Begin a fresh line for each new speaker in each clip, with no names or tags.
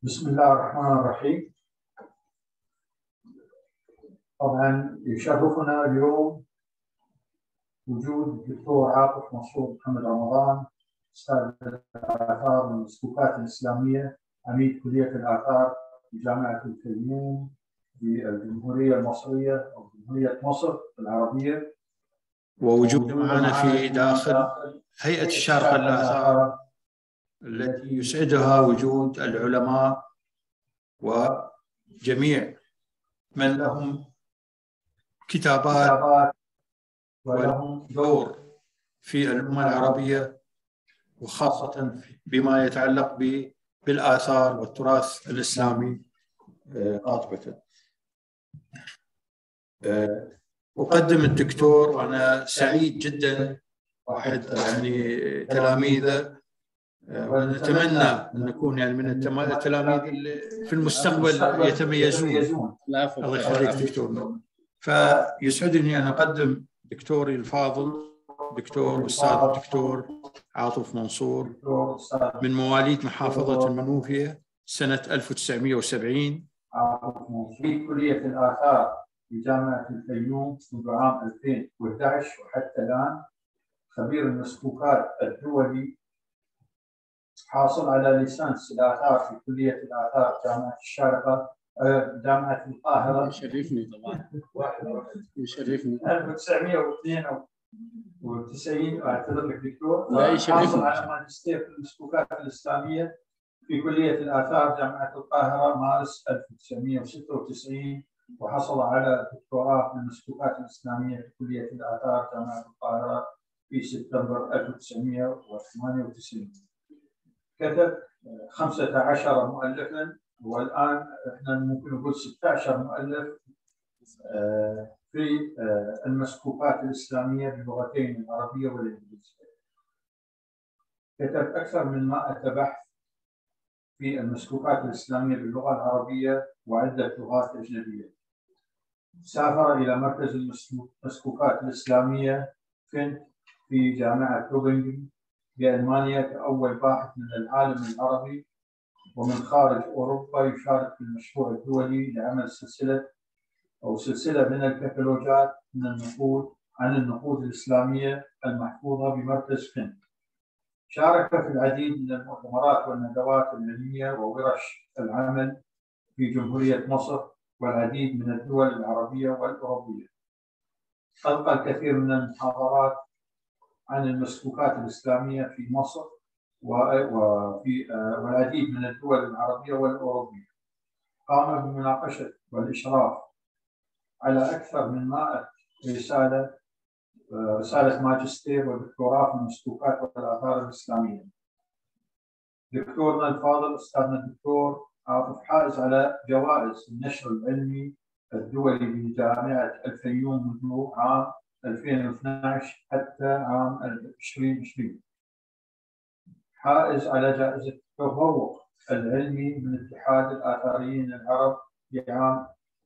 بسم الله الرحمن الرحيم طبعا يشرفنا اليوم وجود الدكتور عاطف منصور محمد رمضان استاذ الاثار والمسلوكات الاسلاميه عميد كليه الاثار في جامعه الفيوم في الجمهوريه المصريه او جمهوريه مصر العربيه
ووجود معنا في داخل هيئه الشارقه الاثار التي يسعدها وجود العلماء وجميع من لهم كتابات ولهم دور في الأمة العربية وخاصة بما يتعلق بالآثار والتراث الإسلامي آه، قاطبة آه، أقدم الدكتور وأنا سعيد جدا واحد يعني تلاميذه ونتمنى ان نكون يعني من التلاميذ اللي في المستقبل يتميزون الله يخليك دكتور فيسعدني ان اقدم دكتوري الفاضل دكتور استاذ الدكتور عاطف منصور من مواليد محافظه المنوفيه سنه 1970
في كليه الاثار في جامعه الفيوم منذ عام 2011 وحتى الان خبير المسكوكات الدولي حاصل على ليسانس الاثار في كليه الاثار جامعه الشارقه آه، جامعه القاهره
يشرفني طبعا يشرفني
1992 اعتذر لك دكتور
لا يشرفني
حاصل على ماجستير في المسكوكات الاسلاميه في كليه الاثار جامعه القاهره مارس 1996 وحصل على دكتوراه في المسكوكات الاسلاميه في كليه الاثار جامعه القاهره في سبتمبر 1998 كتب 15 مؤلفا والان احنا ممكن نقول 16 مؤلف آه، في آه، المسكوكات الاسلاميه باللغتين العربيه والانجليزيه. كتب اكثر من 100 بحث في المسكوكات الاسلاميه باللغه العربيه وعده لغات اجنبيه. سافر الى مركز المسكوكات الاسلاميه فينت في جامعه توبنجن بألمانيا كأول باحث من العالم العربي ومن خارج أوروبا يشارك في المشروع الدولي لعمل سلسلة أو سلسلة من الكتالوجات من النقود عن النقود الإسلامية المحفوظة بمركز فن شارك في العديد من المؤتمرات والندوات العلمية وورش العمل في جمهورية مصر والعديد من الدول العربية والأوروبية ألقى الكثير من المحاضرات عن المسكوكات الإسلامية في مصر وفي والعديد من الدول العربية والأوروبية قام بمناقشة والإشراف على أكثر من 100 رسالة رسالة ماجستير ودكتوراه في المسكوكات والآثار الإسلامية دكتورنا الفاضل أستاذنا الدكتور عاطف حائز على جوائز النشر العلمي الدولي بجامعة الفيوم منذ عام 2012 حتى عام 2020 حائز على جائزة التفوق العلمي من اتحاد الآثاريين العرب لعام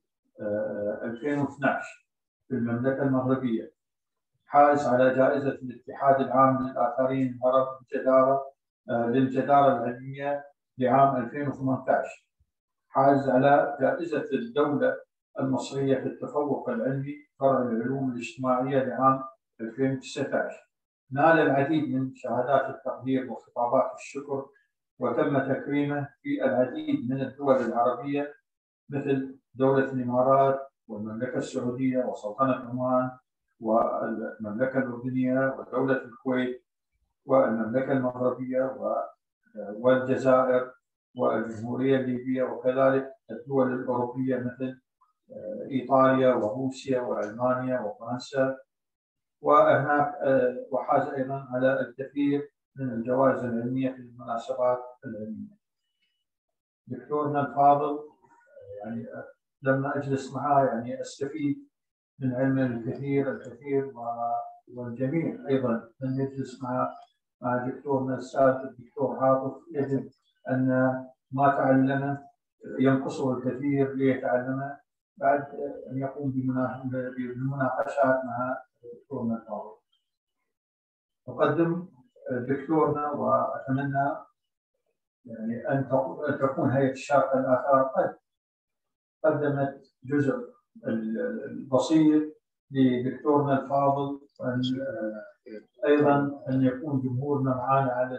2012 آه، في المملكة المغربية حائز على جائزة الاتحاد العام للآثاريين العرب بالجدارة آه، للجدارة العلمية لعام 2018 حائز على جائزة الدولة المصرية في التفوق العلمي فرع العلوم الاجتماعية لعام 2019 نال العديد من شهادات التقدير وخطابات الشكر وتم تكريمه في العديد من الدول العربية مثل دولة الإمارات والمملكة السعودية وسلطنة عمان والمملكة الأردنية ودولة الكويت والمملكة المغربية والجزائر والجمهورية الليبية وكذلك الدول الأوروبية مثل ايطاليا وروسيا والمانيا وفرنسا وهناك آه، وحاز ايضا على الكثير من الجوائز العلميه في المناسبات العلميه. دكتورنا الفاضل يعني لما اجلس معاه يعني استفيد من علمه الكثير الكثير والجميع ايضا من يجلس مع مع دكتورنا الاستاذ الدكتور عاطف يجب ان ما تعلمه ينقصه الكثير ليتعلمه بعد ان يقوم بالمناقشات مع دكتورنا الفاضل. اقدم دكتورنا واتمنى يعني ان تكون هيئه الشارقه الاثار قد قدمت جزء البسيط لدكتورنا الفاضل وان ايضا ان يكون جمهورنا معنا على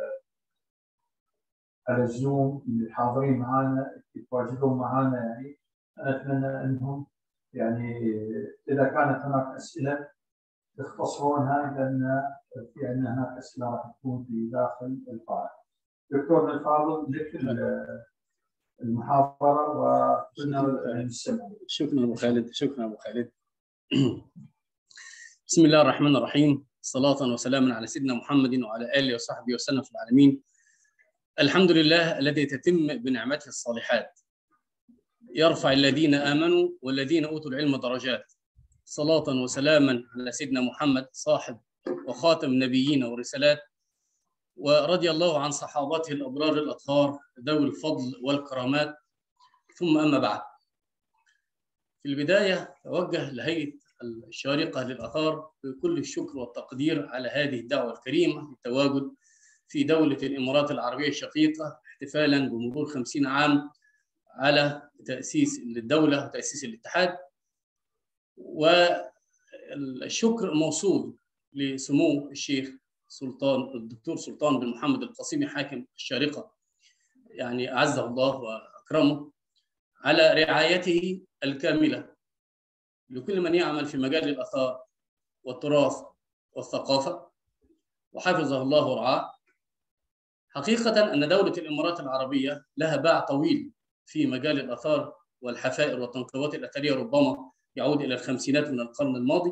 على الزوم اللي حاضرين معنا يتواجدون معنا يعني انا اتمنى انهم يعني اذا كانت هناك اسئله تختصرونها لان في عندنا هناك اسئله راح تكون في داخل القاعه. دكتورنا الفاضل لك المحاضره وكنا نستمع.
شكرا ابو خالد شكرا ابو خالد. بسم الله الرحمن الرحيم صلاة وسلاما على سيدنا محمد وعلى آله وصحبه وسلم في العالمين الحمد لله الذي تتم بنعمته الصالحات يرفع الذين آمنوا والذين أوتوا العلم درجات صلاة وسلاما على سيدنا محمد صاحب وخاتم النبيين والرسالات ورضي الله عن صحابته الأبرار الأطهار ذوي الفضل والكرامات ثم أما بعد في البداية أوجه لهيئة الشارقة للآثار بكل الشكر والتقدير على هذه الدعوة الكريمة للتواجد في دولة الإمارات العربية الشقيقة احتفالا بمرور 50 عام على تأسيس الدولة وتأسيس الاتحاد والشكر موصول لسمو الشيخ سلطان الدكتور سلطان بن محمد القاسمي حاكم الشارقة يعني أعزه الله وأكرمه على رعايته الكاملة لكل من يعمل في مجال الآثار والتراث والثقافة وحفظه الله ورعاه حقيقة أن دولة الإمارات العربية لها باع طويل في مجال الآثار والحفائر والتنقيبات الأثرية ربما يعود إلى الخمسينات من القرن الماضي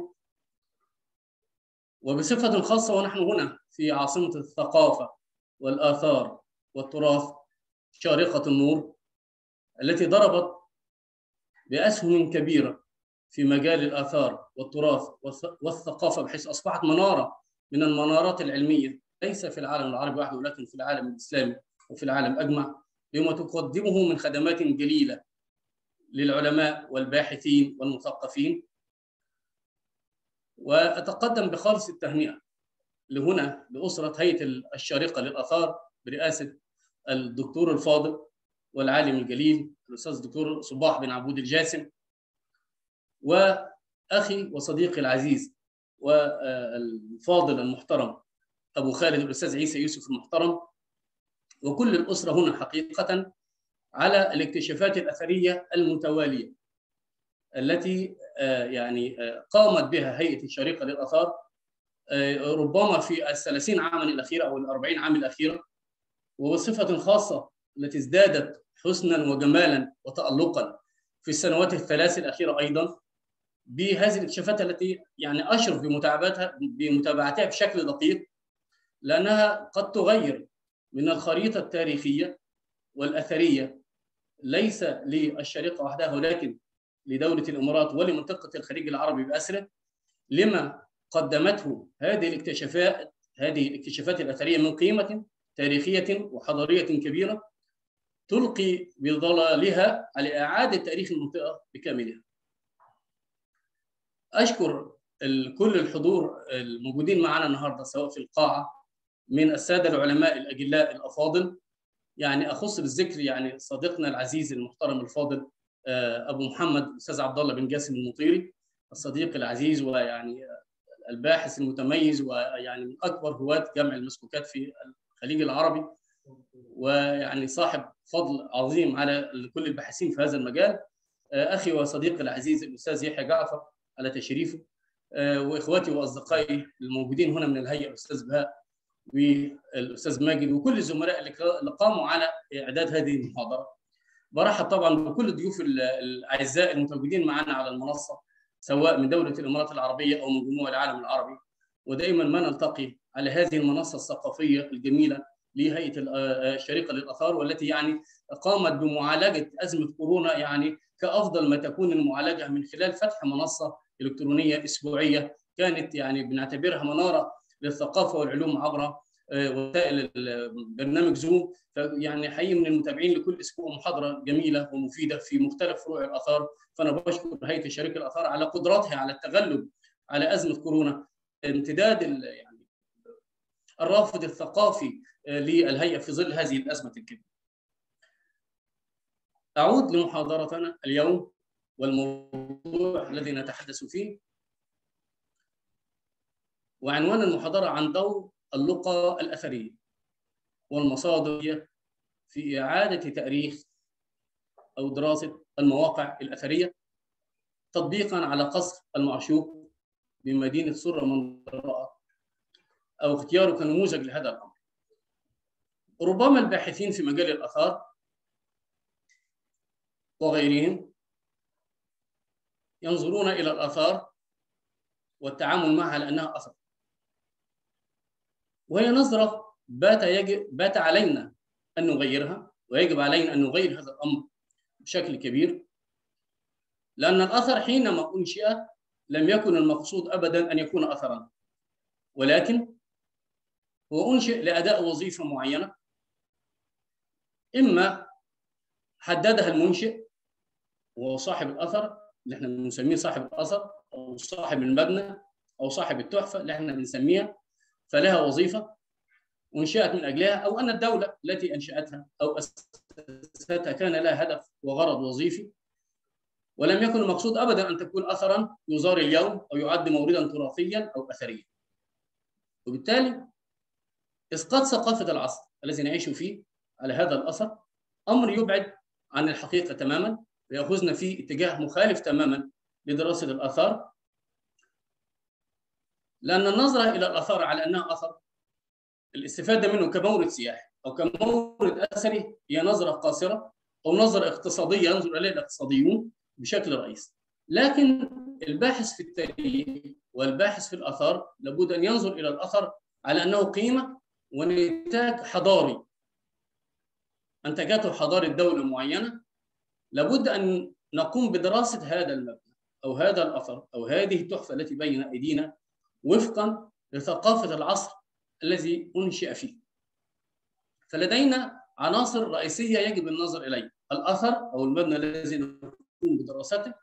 وبصفة خاصة ونحن هنا في عاصمة الثقافة والآثار والتراث شارقة النور التي ضربت بأسهم كبيرة في مجال الآثار والتراث والثقافة بحيث أصبحت منارة من المنارات العلمية ليس في العالم العربي وحده ولكن في العالم الإسلامي وفي العالم أجمع بما تقدمه من خدمات جليلة للعلماء والباحثين والمثقفين وأتقدم بخالص التهنئة لهنا لأسرة هيئة الشارقة للآثار برئاسة الدكتور الفاضل والعالم الجليل الأستاذ الدكتور صباح بن عبود الجاسم وأخي وصديقي العزيز والفاضل المحترم أبو خالد الأستاذ عيسى يوسف المحترم وكل الأسرة هنا حقيقة على الاكتشافات الأثرية المتوالية التي يعني قامت بها هيئة الشريقة للآثار ربما في الثلاثين عاما الأخيرة أو الأربعين عام الأخيرة وبصفة خاصة التي ازدادت حسنا وجمالا وتألقا في السنوات الثلاث الأخيرة أيضا بهذه الاكتشافات التي يعني أشرف بمتابعتها بمتابعتها بشكل دقيق لأنها قد تغير من الخريطة التاريخية والأثرية ليس للشريقة وحدها ولكن لدولة الإمارات ولمنطقة الخليج العربي بأسره لما قدمته هذه الاكتشافات هذه الاكتشافات الأثرية من قيمة تاريخية وحضارية كبيرة تلقي بظلالها على إعادة تاريخ المنطقة بكاملها. أشكر كل الحضور الموجودين معنا النهارده سواء في القاعة من السادة العلماء الأجلاء الأفاضل يعني أخص بالذكر يعني صديقنا العزيز المحترم الفاضل أبو محمد الأستاذ عبد الله بن جاسم المطيري الصديق العزيز ويعني الباحث المتميز ويعني من أكبر هواة جمع المسكوكات في الخليج العربي ويعني صاحب فضل عظيم على كل الباحثين في هذا المجال اخي وصديقي العزيز الاستاذ يحيى جعفر على تشريفه واخواتي واصدقائي الموجودين هنا من الهيئه الاستاذ بهاء والاستاذ ماجد وكل الزملاء اللي قاموا على اعداد هذه المحاضره. برحب طبعا بكل الضيوف الاعزاء المتواجدين معنا على المنصه سواء من دوله الامارات العربيه او من جموع العالم العربي ودائما ما نلتقي على هذه المنصه الثقافيه الجميله لهيئه الشريقه للاثار والتي يعني قامت بمعالجه ازمه كورونا يعني كافضل ما تكون المعالجه من خلال فتح منصه الكترونيه اسبوعيه كانت يعني بنعتبرها مناره للثقافه والعلوم عبر وسائل برنامج زوم يعني حقيقي من المتابعين لكل اسبوع محاضره جميله ومفيده في مختلف فروع الاثار فانا بشكر هيئه الشريك الاثار على قدرتها على التغلب على ازمه كورونا امتداد يعني الرافد الثقافي للهيئه في ظل هذه الازمه الكبيره. اعود لمحاضرتنا اليوم والموضوع الذي نتحدث فيه وعنوان المحاضره عن دور اللقى الاثريه والمصادر في اعاده تاريخ او دراسه المواقع الاثريه تطبيقا على قصر المعشوق بمدينه سره منطقه او اختياره كنموذج لهذا الامر. ربما الباحثين في مجال الاثار وغيرهم ينظرون الى الاثار والتعامل معها لانها اثر. وهي نظره بات يجب بات علينا ان نغيرها ويجب علينا ان نغير هذا الامر بشكل كبير لان الاثر حينما انشئ لم يكن المقصود ابدا ان يكون اثرا ولكن هو انشئ لاداء وظيفه معينه اما حددها المنشئ وهو صاحب الاثر اللي احنا بنسميه صاحب الاثر او صاحب المبنى او صاحب التحفه اللي احنا بنسميها فلها وظيفه انشئت من اجلها او ان الدوله التي انشاتها او اسستها كان لها هدف وغرض وظيفي ولم يكن المقصود ابدا ان تكون اثرا يزار اليوم او يعد موردا تراثيا او اثريا. وبالتالي اسقاط ثقافه العصر الذي نعيش فيه على هذا الاثر امر يبعد عن الحقيقه تماما وياخذنا في اتجاه مخالف تماما لدراسه الاثار لان النظره الى الاثار على انها اثر الاستفاده منه كمورد سياحي او كمورد اثري هي نظره قاصره او نظره اقتصاديه ينظر اليها الاقتصاديون بشكل رئيسي لكن الباحث في التاريخ والباحث في الاثار لابد ان ينظر الى الاثر على انه قيمه ونتاج حضاري انتجته حضاره دوله معينه لابد ان نقوم بدراسه هذا المبنى او هذا الاثر او هذه التحفه التي بين ايدينا وفقا لثقافه العصر الذي انشئ فيه. فلدينا عناصر رئيسيه يجب النظر اليها، الاثر او المبنى الذي نقوم بدراسته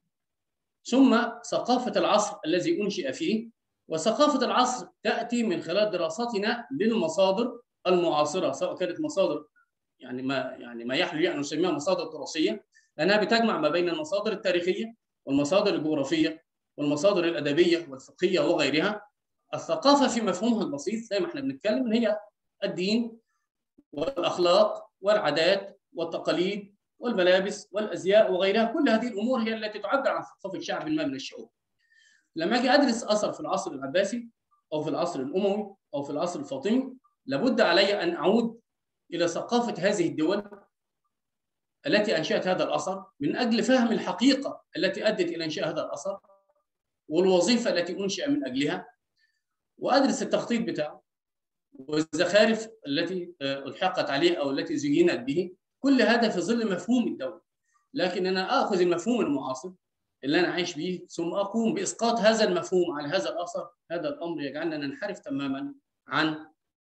ثم ثقافه العصر الذي انشئ فيه وثقافه العصر تاتي من خلال دراستنا للمصادر المعاصره سواء كانت مصادر يعني ما يعني ما يحلو يعني نسميها مصادر تراثيه لانها بتجمع ما بين المصادر التاريخيه والمصادر الجغرافيه والمصادر الادبيه والفقهيه وغيرها الثقافه في مفهومها البسيط زي ما احنا بنتكلم هي الدين والاخلاق والعادات والتقاليد والملابس والازياء وغيرها كل هذه الامور هي التي تعبر عن ثقافه شعب ما من الشعوب لما اجي ادرس اثر في العصر العباسي او في العصر الاموي او في العصر الفاطمي لابد علي ان اعود الى ثقافه هذه الدول التي انشات هذا الاثر من اجل فهم الحقيقه التي ادت الى انشاء هذا الاثر والوظيفه التي انشئ من اجلها وادرس التخطيط بتاعه والزخارف التي الحقت عليه او التي زينت به كل هذا في ظل مفهوم الدوله لكن انا اخذ المفهوم المعاصر اللي انا عايش به ثم اقوم باسقاط هذا المفهوم على هذا الاثر هذا الامر يجعلنا ننحرف تماما عن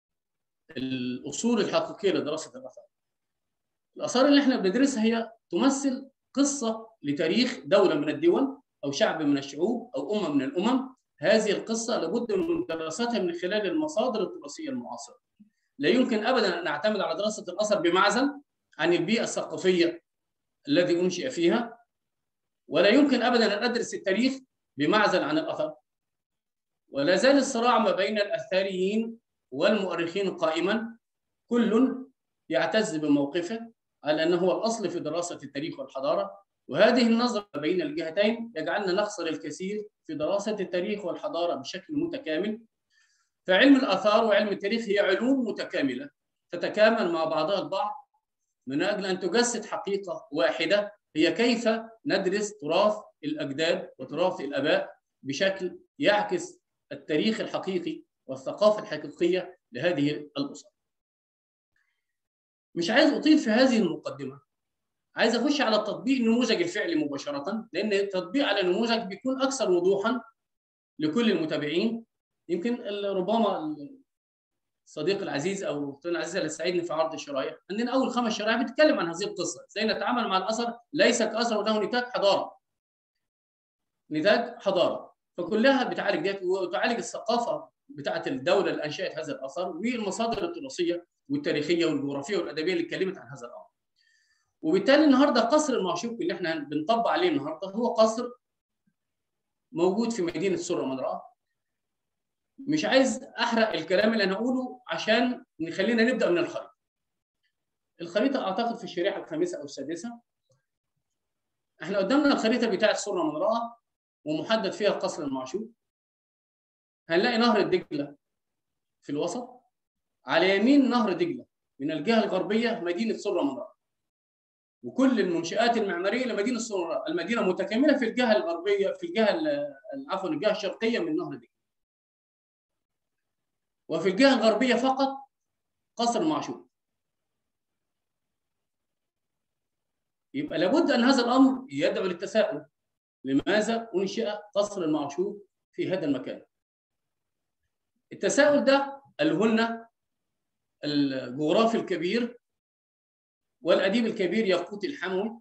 الاصول الحقيقيه لدراسه الاثار. الاثار اللي احنا بندرسها هي تمثل قصه لتاريخ دوله من الدول او شعب من الشعوب او امه من الامم هذه القصه لابد من دراستها من خلال المصادر التراثيه المعاصره. لا يمكن ابدا ان اعتمد على دراسه الاثر بمعزل عن البيئه الثقافيه الذي انشئ فيها ولا يمكن ابدا ان ادرس التاريخ بمعزل عن الاثر. ولا زال الصراع ما بين الاثريين والمؤرخين قائما كل يعتز بموقفه على انه هو الاصل في دراسه التاريخ والحضاره وهذه النظره بين الجهتين يجعلنا نخسر الكثير في دراسه التاريخ والحضاره بشكل متكامل فعلم الاثار وعلم التاريخ هي علوم متكامله تتكامل مع بعضها البعض من اجل ان تجسد حقيقه واحده هي كيف ندرس تراث الاجداد وتراث الاباء بشكل يعكس التاريخ الحقيقي والثقافه الحقيقيه لهذه الاسر. مش عايز اطيل في هذه المقدمه. عايز اخش على التطبيق النموذج الفعلي مباشره لان التطبيق على النموذج بيكون اكثر وضوحا لكل المتابعين يمكن ربما الصديق العزيز او اختنا العزيزه اللي تساعدني في عرض الشرايح عندنا اول خمس شرايح بتتكلم عن هذه القصه ازاي نتعامل مع الاثر ليس كاثر وله نتاج حضاره نتاج حضاره فكلها بتعالج ديت وتعالج الثقافه بتاعه الدوله اللي انشات هذا الاثر والمصادر التراثيه والتاريخيه والجغرافيه والادبيه اللي اتكلمت عن هذا الامر. وبالتالي النهارده قصر المعشوق اللي احنا بنطبق عليه النهارده هو قصر موجود في مدينه سره منراه. مش عايز احرق الكلام اللي انا هقوله عشان نخلينا نبدا من الخريطه. الخريطه اعتقد في الشريحه الخامسه او السادسه. احنا قدامنا الخريطه بتاعه سره منراه ومحدد فيها قصر المعشوق. هنلاقي نهر الدجله في الوسط على يمين نهر دجله من الجهه الغربيه مدينه سره منراه. وكل المنشآت المعمارية لمدينة سره المدينة متكاملة في الجهة الغربية في الجهة عفوا الجهة الشرقية من نهر دجله. وفي الجهة الغربية فقط قصر معشوق. يبقى لابد أن هذا الأمر يدعو للتساؤل لماذا أنشئ قصر المعشوق في هذا المكان؟ التساؤل ده قاله لنا الجغرافي الكبير والأديب الكبير ياقوت الحموي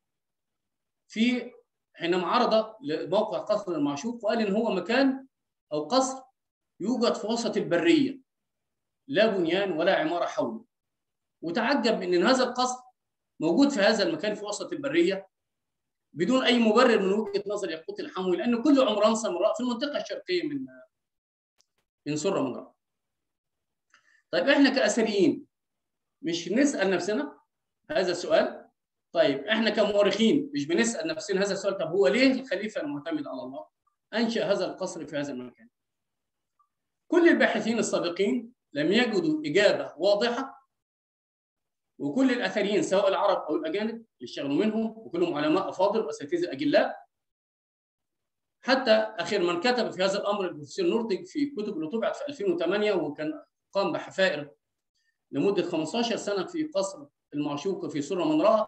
في حينما عرض موقع قصر المعشوق وقال إن هو مكان أو قصر يوجد في وسط البرية لا بنيان ولا عمارة حوله وتعجب من أن هذا القصر موجود في هذا المكان في وسط البرية بدون أي مبرر من وجهة نظر ياقوت الحموي لأن كل عمران سمراء في المنطقة الشرقية من من سرة منراه طيب احنا كأثريين مش نسأل نفسنا هذا السؤال طيب احنا كمؤرخين مش بنسأل نفسنا هذا السؤال طب هو ليه الخليفة المعتمد على الله أنشأ هذا القصر في هذا المكان كل الباحثين السابقين لم يجدوا إجابة واضحة وكل الأثريين سواء العرب أو الأجانب اللي اشتغلوا منهم وكلهم علماء أفاضل وأساتذة أجلاء حتى اخر من كتب في هذا الامر البروفيسور نورتج في كتب اللي طبعت في 2008 وكان قام بحفائر لمده 15 سنه في قصر المعشوق في سره منراه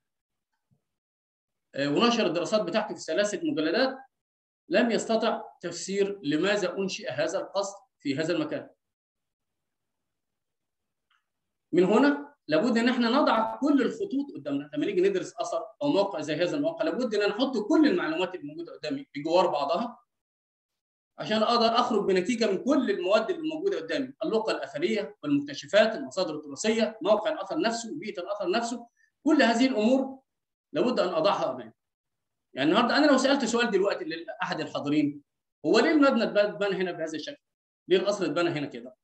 ونشر الدراسات بتاعته في ثلاثه مجلدات لم يستطع تفسير لماذا انشئ هذا القصر في هذا المكان. من هنا لابد ان احنا نضع كل الخطوط قدامنا لما نيجي ندرس اثر او موقع زي هذا الموقع لابد ان نحط كل المعلومات اللي موجوده قدامي بجوار بعضها عشان اقدر اخرج بنتيجه من كل المواد اللي موجوده قدامي اللغه الاثريه والمكتشفات المصادر التراثيه موقع الاثر نفسه وبيئه الاثر نفسه كل هذه الامور لابد ان اضعها امامي يعني النهارده انا لو سالت سؤال دلوقتي لاحد الحاضرين هو ليه المبنى اتبنى هنا بهذا الشكل؟ ليه القصر اتبنى هنا كده؟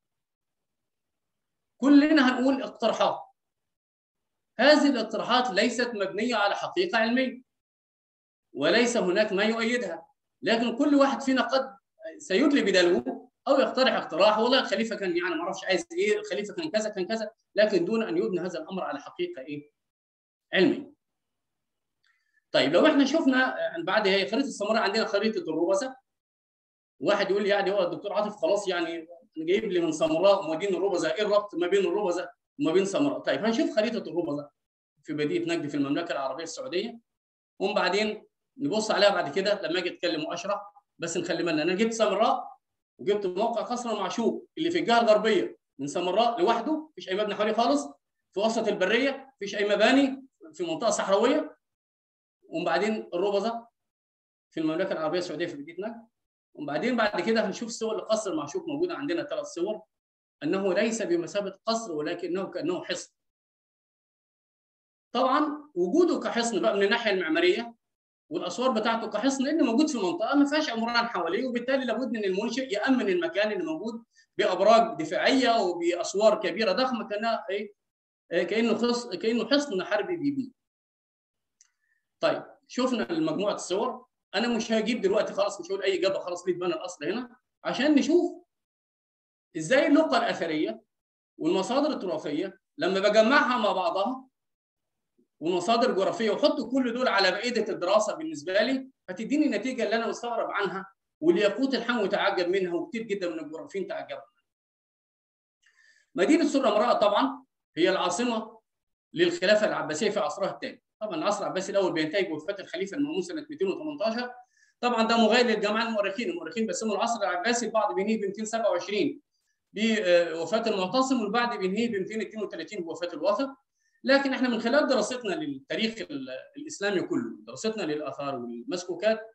كلنا هنقول اقتراحات هذه الاقتراحات ليست مبنيه على حقيقه علميه وليس هناك ما يؤيدها لكن كل واحد فينا قد سيدلي بدلوه او يقترح اقتراح والله الخليفه كان يعني ما اعرفش عايز ايه الخليفه كان كذا كان كذا لكن دون ان يبنى هذا الامر على حقيقه ايه علميه طيب لو احنا شفنا بعد هي خريطه السمراء عندنا خريطه الربزه واحد يقول لي يعني هو الدكتور عاطف خلاص يعني جايب لي من سمراء ومدينه الربزه ايه الربط ما بين الربزه وما بين سمراء طيب هنشوف خريطه الربزه في بديهه نجد في المملكه العربيه السعوديه ومن بعدين نبص عليها بعد كده لما اجي اتكلم واشرح بس نخلي بالنا انا جبت سمراء وجبت موقع قصر المعشوق اللي في الجهه الغربيه من سمراء لوحده مفيش اي مبنى حواليه خالص في وسط البريه مفيش اي مباني في منطقه صحراويه وبعدين الربزه في المملكه العربيه السعوديه في بديهه نجد وبعدين بعد كده هنشوف صور لقصر المعشوق موجوده عندنا ثلاث صور انه ليس بمثابه قصر ولكنه كانه حصن. طبعا وجوده كحصن بقى من الناحيه المعماريه والاسوار بتاعته كحصن لان موجود في منطقه ما فيهاش عمران حواليه وبالتالي لابد ان المنشئ يامن المكان اللي موجود بابراج دفاعيه وباسوار كبيره ضخمه كانها ايه كانه خص كانه حصن حربي بيبي. طيب شفنا مجموعه الصور انا مش هجيب دلوقتي خلاص مش هقول اي اجابه خلاص ليه اتبنى القصر هنا عشان نشوف ازاي اللغه الاثريه والمصادر التراثيه لما بجمعها مع بعضها ومصادر جغرافيه واحط كل دول على مائده الدراسه بالنسبه لي هتديني النتيجه اللي انا مستغرب عنها واللي ياقوت الحموي تعجب منها وكثير جدا من الجغرافيين تعجبوا منها. مدينه سره امراه طبعا هي العاصمه للخلافه العباسيه في عصرها الثاني. طبعا العصر العباسي الاول بينتهي بوفاه الخليفه المامون سنه 218 طبعا ده مغاير للجماعه المؤرخين، المؤرخين بيسموا العصر العباسي البعض بينهي ب 227 بوفاه المعتصم والبعض بينهي ب 232 بوفاه الوثق لكن احنا من خلال دراستنا للتاريخ الاسلامي كله دراستنا للاثار والمسكوكات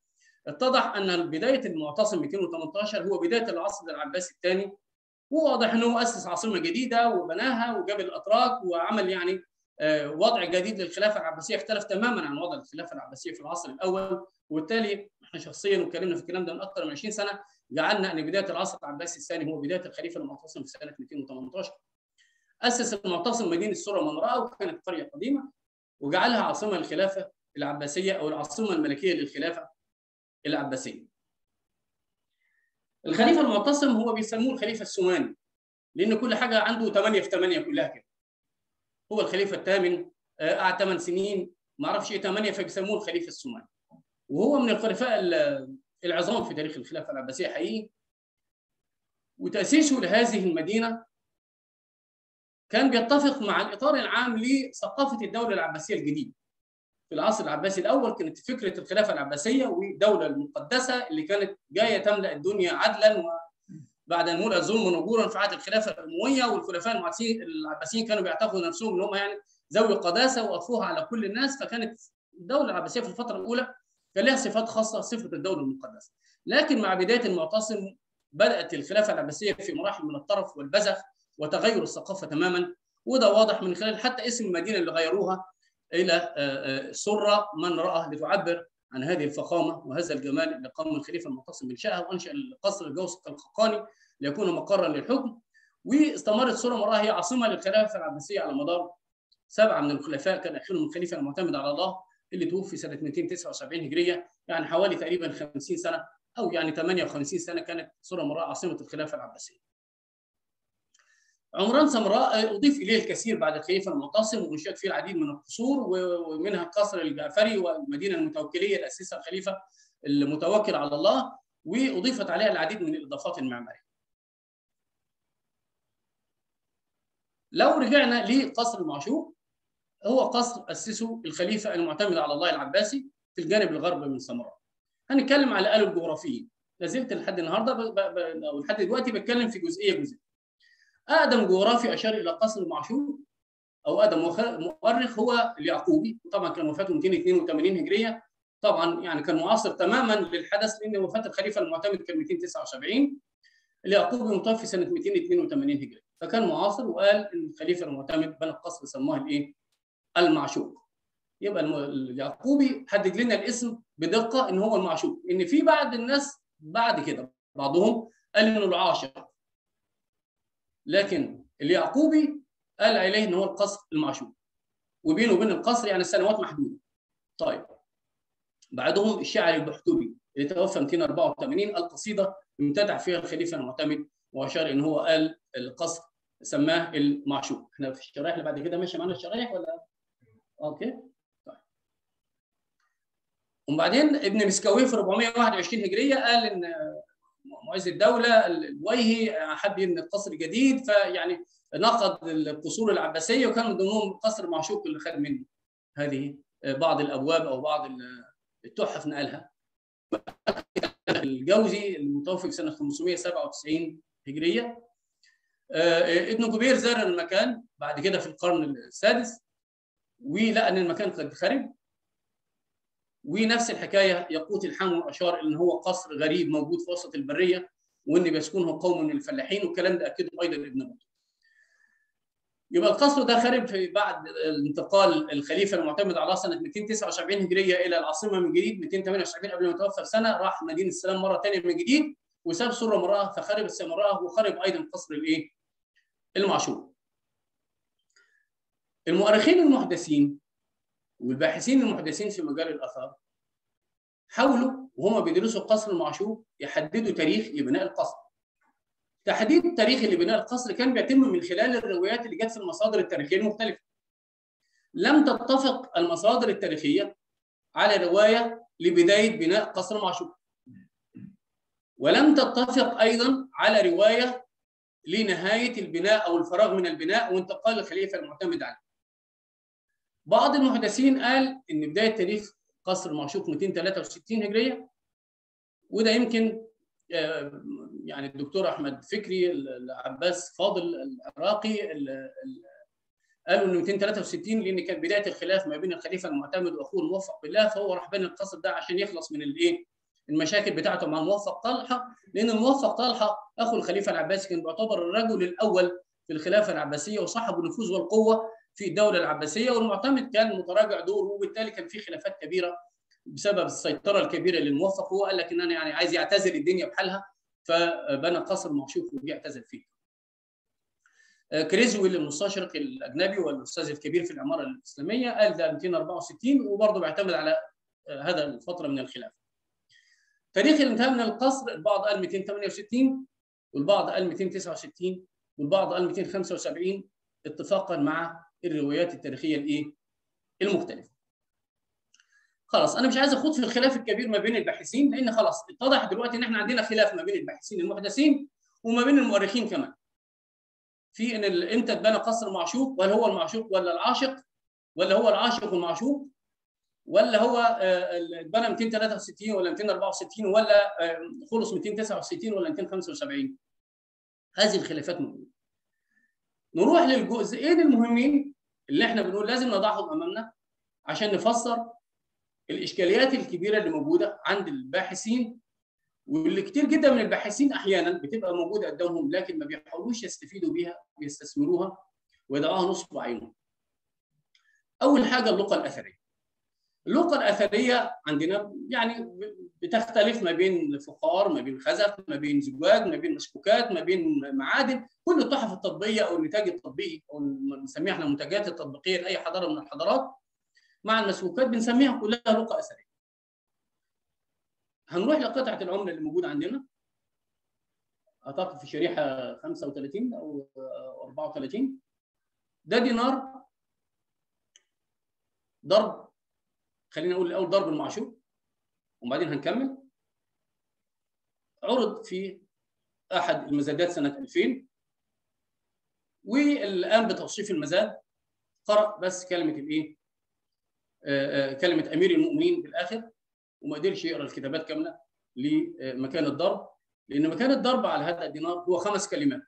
اتضح ان بدايه المعتصم 218 هو بدايه العصر العباسي الثاني وواضح انه اسس عاصمه جديده وبناها وجاب الاتراك وعمل يعني وضع جديد للخلافه العباسيه اختلف تماما عن وضع الخلافه العباسيه في العصر الاول وبالتالي احنا شخصيا واتكلمنا في الكلام ده من اكثر من 20 سنه جعلنا ان بدايه العصر العباسي الثاني هو بدايه الخليفه المعتصم في سنه 218 اسس المعتصم مدينه سوره منراء وكانت قريه قديمه وجعلها عاصمه للخلافه العباسيه او العاصمه الملكيه للخلافه العباسيه. الخليفه المعتصم هو بيسموه الخليفه السماني لان كل حاجه عنده 8 في 8 كلها كده. هو الخليفه الثامن قعد 8 سنين ما اعرفش ايه 8 فبيسموه الخليفه السماني. وهو من الخلفاء العظام في تاريخ الخلافه العباسيه حقيقي. وتاسيسه لهذه المدينه كان بيتفق مع الاطار العام لثقافه الدوله العباسيه الجديده. في العصر العباسي الاول كانت فكره الخلافه العباسيه والدوله المقدسه اللي كانت جايه تملا الدنيا عدلا وبعد ان ملأ الظلم نجورا في عهد الخلافه الامويه والخلفاء العباسيين كانوا بيعتقدوا نفسهم ان هم يعني ذوي قداسه واطفوها على كل الناس فكانت الدوله العباسيه في الفتره الاولى كان لها صفات خاصه صفه الدوله المقدسه. لكن مع بدايه المعتصم بدات الخلافه العباسيه في مراحل من الطرف والبذخ وتغير الثقافه تماما وده واضح من خلال حتى اسم المدينه اللي غيروها الى سره من راى لتعبر عن هذه الفخامه وهذا الجمال اللي قام الخليفه المعتصم بانشائها وانشا القصر الجوسق الخقاني ليكون مقرا للحكم واستمرت سوره مراه هي عاصمه للخلافه العباسيه على مدار سبعه من الخلفاء كان اخرهم الخليفه المعتمد على الله اللي توفي سنه 279 هجريه يعني حوالي تقريبا 50 سنه او يعني 58 سنه كانت سوره مراه عاصمه الخلافه العباسيه. عمران سمراء اضيف اليه الكثير بعد الخليفه المعتصم وانشات فيه العديد من القصور ومنها القصر الجعفري والمدينه المتوكليه اللي اسسها الخليفه المتوكل على الله واضيفت عليها العديد من الاضافات المعماريه. لو رجعنا لقصر المعشوق هو قصر اسسه الخليفه المعتمد على الله العباسي في الجانب الغربي من سمراء. هنتكلم على الاله الجغرافيين. لازلت لحد النهارده او لحد دلوقتي بتكلم في جزئيه جزئيه. اقدم جغرافي اشار الى قصر المعشوق او اقدم مؤرخ هو اليعقوبي طبعا كان وفاته 282 هجريه طبعا يعني كان معاصر تماما للحدث لان وفاه الخليفه المعتمد كان 279 اليعقوبي متوفي سنه 282 هجريه فكان معاصر وقال ان الخليفه المعتمد بنى القصر سماه الايه؟ المعشوق يبقى اليعقوبي حدد لنا الاسم بدقه ان هو المعشوق ان في بعض الناس بعد كده بعضهم قال انه العاشق لكن اليعقوبي قال عليه ان هو القصر المعشوق وبينه وبين القصر يعني سنوات محدوده طيب بعدهم الشاعر البحتوبي اللي توفى 284 القصيده امتدح فيها الخليفه المعتمد واشار ان هو قال القصر سماه المعشوق احنا في الشرايح اللي بعد كده ماشي معانا الشرايح ولا اوكي طيب وبعدين ابن مسكويه في 421 هجريه قال ان معز الدوله الويهي حب يبني القصر جديد فيعني نقد القصور العباسيه وكان من ضمنهم قصر معشوق اللي خد منه هذه بعض الابواب او بعض التحف نقلها الجوزي المتوفي في سنه 597 هجريه ابن كبير زار المكان بعد كده في القرن السادس ولقى ان المكان قد خرب ونفس الحكايه يقوت الحمو اشار ان هو قصر غريب موجود في وسط البريه وان بيسكنه قوم من الفلاحين والكلام ده اكده ايضا ابن بطوطه. يبقى القصر ده خرب في بعد انتقال الخليفه المعتمد على سنه 279 هجريه الى العاصمه من جديد 278 قبل ما يتوفى بسنه راح مدينه السلام مره ثانيه من جديد وساب سره مراه فخرب السامراء وخرب ايضا قصر الايه؟ المعشوق. المؤرخين المحدثين والباحثين المحدثين في مجال الاثار حاولوا وهم بيدرسوا القصر المعشوق يحددوا تاريخ لبناء القصر. تحديد التاريخ لبناء القصر كان بيتم من خلال الروايات اللي جت في المصادر التاريخيه المختلفه. لم تتفق المصادر التاريخيه على روايه لبدايه بناء قصر معشوق. ولم تتفق ايضا على روايه لنهايه البناء او الفراغ من البناء وانتقال الخليفه المعتمد عليه. بعض المحدثين قال ان بدايه تاريخ قصر معشوق 263 هجريه وده يمكن يعني الدكتور احمد فكري العباس فاضل العراقي قالوا انه 263 لان كانت بدايه الخلاف ما بين الخليفه المعتمد واخوه الموفق بالله فهو راح بنى القصر ده عشان يخلص من الايه؟ المشاكل بتاعته مع الموفق طلحه لان الموفق طلحه اخو الخليفه العباسي كان بيعتبر الرجل الاول في الخلافه العباسيه وصاحب النفوذ والقوه في الدوله العباسيه والمعتمد كان متراجع دوره وبالتالي كان في خلافات كبيره بسبب السيطره الكبيره للموفق هو قال لك ان انا يعني عايز يعتزل الدنيا بحالها فبنى قصر معشوق وبيعتزل فيه. كريزويل المستشرق الاجنبي والاستاذ الكبير في العماره الاسلاميه قال ده 264 وبرضه بيعتمد على هذا الفتره من الخلافه. تاريخ الانتهاء من القصر البعض قال 268 والبعض قال 269 والبعض قال 275 اتفاقا مع الروايات التاريخيه الايه؟ المختلفه. خلاص انا مش عايز اخوض في الخلاف الكبير ما بين الباحثين لان خلاص اتضح دلوقتي ان احنا عندنا خلاف ما بين الباحثين المحدثين وما بين المؤرخين كمان. في ان امتى اتبنى قصر معشوق وهل هو المعشوق ولا العاشق ولا هو العاشق والمعشوق ولا هو اتبنى 263 ولا 264 ولا خلص 269 ولا 275 هذه الخلافات موجوده نروح للجزئين المهمين اللي احنا بنقول لازم نضعهم امامنا عشان نفسر الاشكاليات الكبيره اللي موجوده عند الباحثين واللي كتير جدا من الباحثين احيانا بتبقى موجوده قدامهم لكن ما بيحاولوش يستفيدوا بيها ويستثمروها ويضعوها نصب عينهم. اول حاجه اللغه الاثريه. اللغه الاثريه عندنا يعني بتختلف ما بين فخار ما بين خزف ما بين زجاج ما بين مشكوكات ما بين معادن كل التحف التطبيقيه او النتاج التطبيقي او بنسميها احنا المنتجات التطبيقيه لاي حضاره من الحضارات مع المسكوكات بنسميها كلها لغه اثريه. هنروح لقطعه العمله اللي موجوده عندنا اعتقد في شريحه 35 او 34 ده دينار ضرب خلينا نقول الاول ضرب المعشوق وبعدين هنكمل عرض في احد المزادات سنه 2000 والان بتوصيف المزاد قرأ بس كلمه الايه؟ كلمه امير المؤمنين في الاخر وما قدرش يقرا الكتابات كامله لمكان الضرب لان مكان الضرب على هذا الدينار هو خمس كلمات.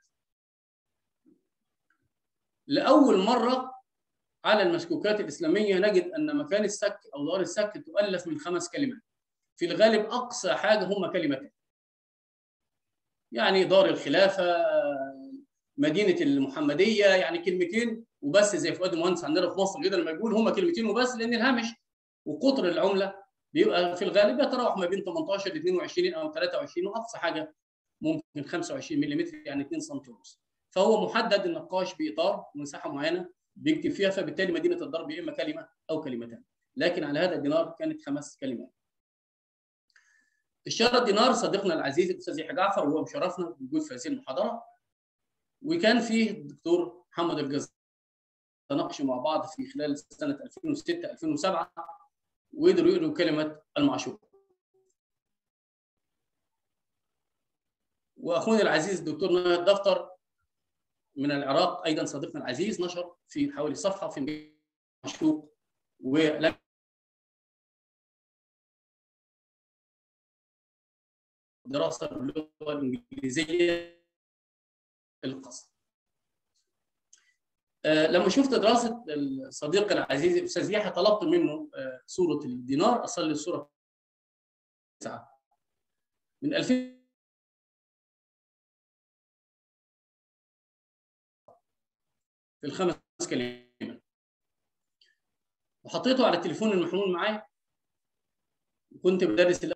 لاول مره على المسكوكات الاسلاميه نجد ان مكان السك او دار السك تؤلف من خمس كلمات. في الغالب اقصى حاجه هم كلمتين. يعني دار الخلافه مدينه المحمديه يعني كلمتين وبس زي فؤاد المهندس عندنا في مصر كده لما يقول هم كلمتين وبس لان الهامش وقطر العمله بيبقى في الغالب يتراوح ما بين 18 ل 22 او 23 واقصى حاجه ممكن 25 ملم يعني 2 سم ونص فهو محدد النقاش باطار مساحه معينه بيكتب فيها فبالتالي مدينه الضرب يا اما كلمه او كلمتان لكن على هذا الدينار كانت خمس كلمات اشترى الدينار صديقنا العزيز الاستاذ يحيى جعفر وهو مشرفنا بالوجود في هذه المحاضره وكان فيه الدكتور محمد الجزار تناقشوا مع بعض في خلال سنه 2006 2007 وقدروا يقروا كلمه المعشوق. واخونا العزيز الدكتور ناهد دفتر من العراق ايضا صديقنا العزيز نشر في حوالي صفحه في المعشوق ولم دراسه باللغه الانجليزيه القصر. أه لما شفت دراسه الصديق العزيز الاستاذ يحيى طلبت منه أه صوره الدينار اصلي الصوره تسعه من 2000 في الخمس كلمات وحطيته على التليفون المحمول معايا كنت بدرس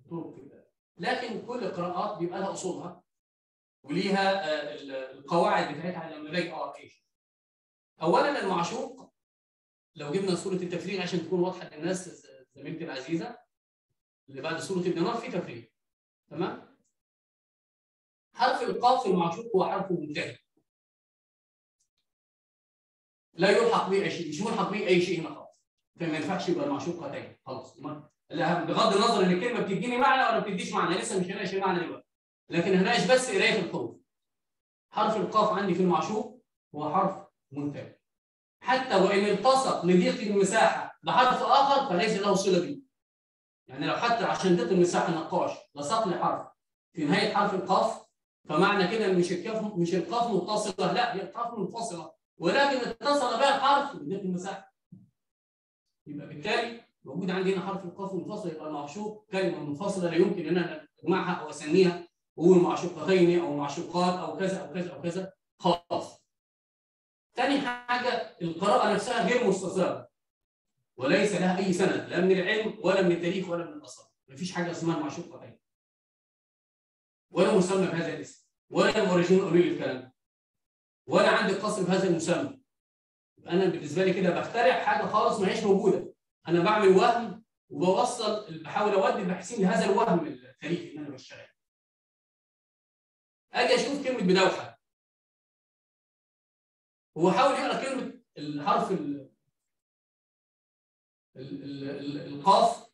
طرق كده لكن كل القراءات بيبقى لها اصولها وليها آه، القواعد بتاعتها لما باجي اقرا ايه اولا المعشوق لو جبنا صوره التفريغ عشان تكون واضحه للناس زميلتي العزيزه اللي بعد صوره الدينار في تفريغ تمام حرف القاف المعشوق هو حرف منتهي لا يلحق به اي شيء مش ملحق به اي شيء هنا خالص فما ينفعش يبقى المعشوق هاتين خلاص بغض النظر ان الكلمه بتديني معنى ولا ما بتديش معنى لسه مش هناقش المعنى دلوقتي لكن هناقش بس قرايه الحروف حرف القاف عندي في المعشوق هو حرف منتهي حتى وان التصق لضيق المساحه بحرف اخر فليس له صله به يعني لو حتى عشان ضيق المساحه نقاش لصق لي حرف في نهايه حرف القاف فمعنى كده مش الكاف مش القاف متصله لا هي القاف منفصله ولكن اتصل بها الحرف لضيق المساحه يبقى بالتالي موجود عندي هنا حرف القاف منفصل يبقى المعشوق كلمه منفصله لا يمكن ان انا اجمعها او اسميها اقول معشوقتين او معشوقات او كذا او كذا او كذا خلاص. ثاني حاجه القراءه نفسها غير مستصاغه وليس لها اي سند لا من العلم ولا من التاريخ ولا من الاصل مفيش حاجه اسمها معشوقتين ولا مسمى بهذا الاسم ولا المؤرخين قالوا لي الكلام ولا عندي قصر بهذا المسمى انا بالنسبه لي كده بخترع حاجه خالص ما هيش موجوده انا بعمل وهم وبوصل بحاول اودي الباحثين لهذا الوهم التاريخي اللي انا بشتغل اجي اشوف كلمه بدوحه هو حاول يقرا كلمه الحرف ال ال ال القاف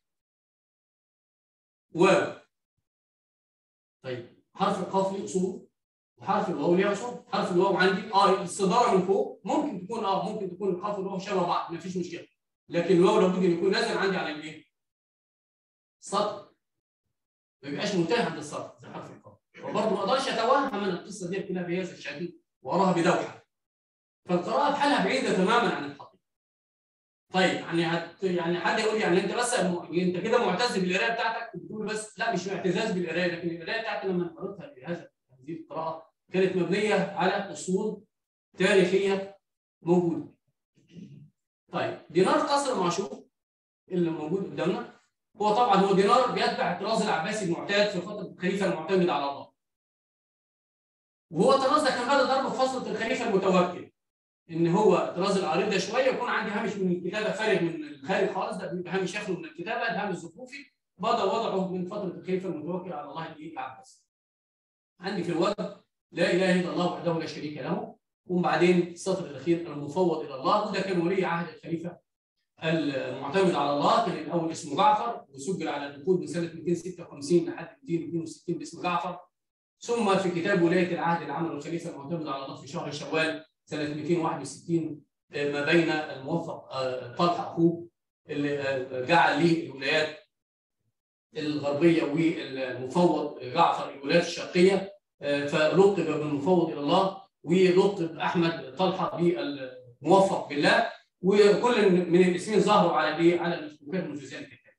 واو طيب حرف القاف ليه اصول وحرف الواو ليه اصول حرف الواو عندي اه الصداره من فوق ممكن تكون اه ممكن تكون القاف والواو شبه بعض ما فيش مشكله لكن الواو لابد ان يكون نازل عندي على الايه؟ سطر ما يبقاش منتهي عند السطر زي حرف القاف وبرضه ما اقدرش اتوهم ان القصه دي كلها بهذا الشكل وراها بدوحه فالقراءه بحالها بعيده تماما عن الحقيقه طيب يعني هت يعني حد يقول لي يعني انت بس انت كده معتز بالقرايه بتاعتك بتقول بس لا مش اعتزاز بالقرايه لكن القرايه بتاعتي لما قرأتها بهذا هذه القراءه كانت مبنيه على اصول تاريخيه موجوده طيب دينار قصر المعشوق اللي موجود قدامنا هو طبعا هو دينار بيتبع الطراز العباسي المعتاد في فتره الخليفه المعتمد على الله. وهو الطراز ده كان بدا ضربه في فصله الخليفه المتوكل. ان هو الطراز العريض ده شويه يكون عندي هامش من الكتابه خارج من الخارج خالص ده بيبقى هامش يخرج من الكتابه الهامش الزخرفي بدا وضعه من فتره الخليفه المتوكل على الله العباسي. عندي في الوجه لا اله الا الله وحده لا شريك له وبعدين السطر الاخير المفوض الى الله وده كان ولي عهد الخليفه المعتمد على الله كان الاول اسمه جعفر وسجل على النقود من سنه 256 لحد 262 باسم جعفر ثم في كتاب ولايه العهد اللي عمله الخليفه المعتمد على الله في شهر شوال سنه 261 ما بين الموفق طلحه اخوه اللي جعل ليه الولايات الغربيه والمفوض جعفر الولايات الشرقيه فلقب بالمفوض الى الله ولقب احمد طلحه بالموفق بالله وكل من الاسمين ظهروا على الايه؟ على المسلوكات من في الكتاب.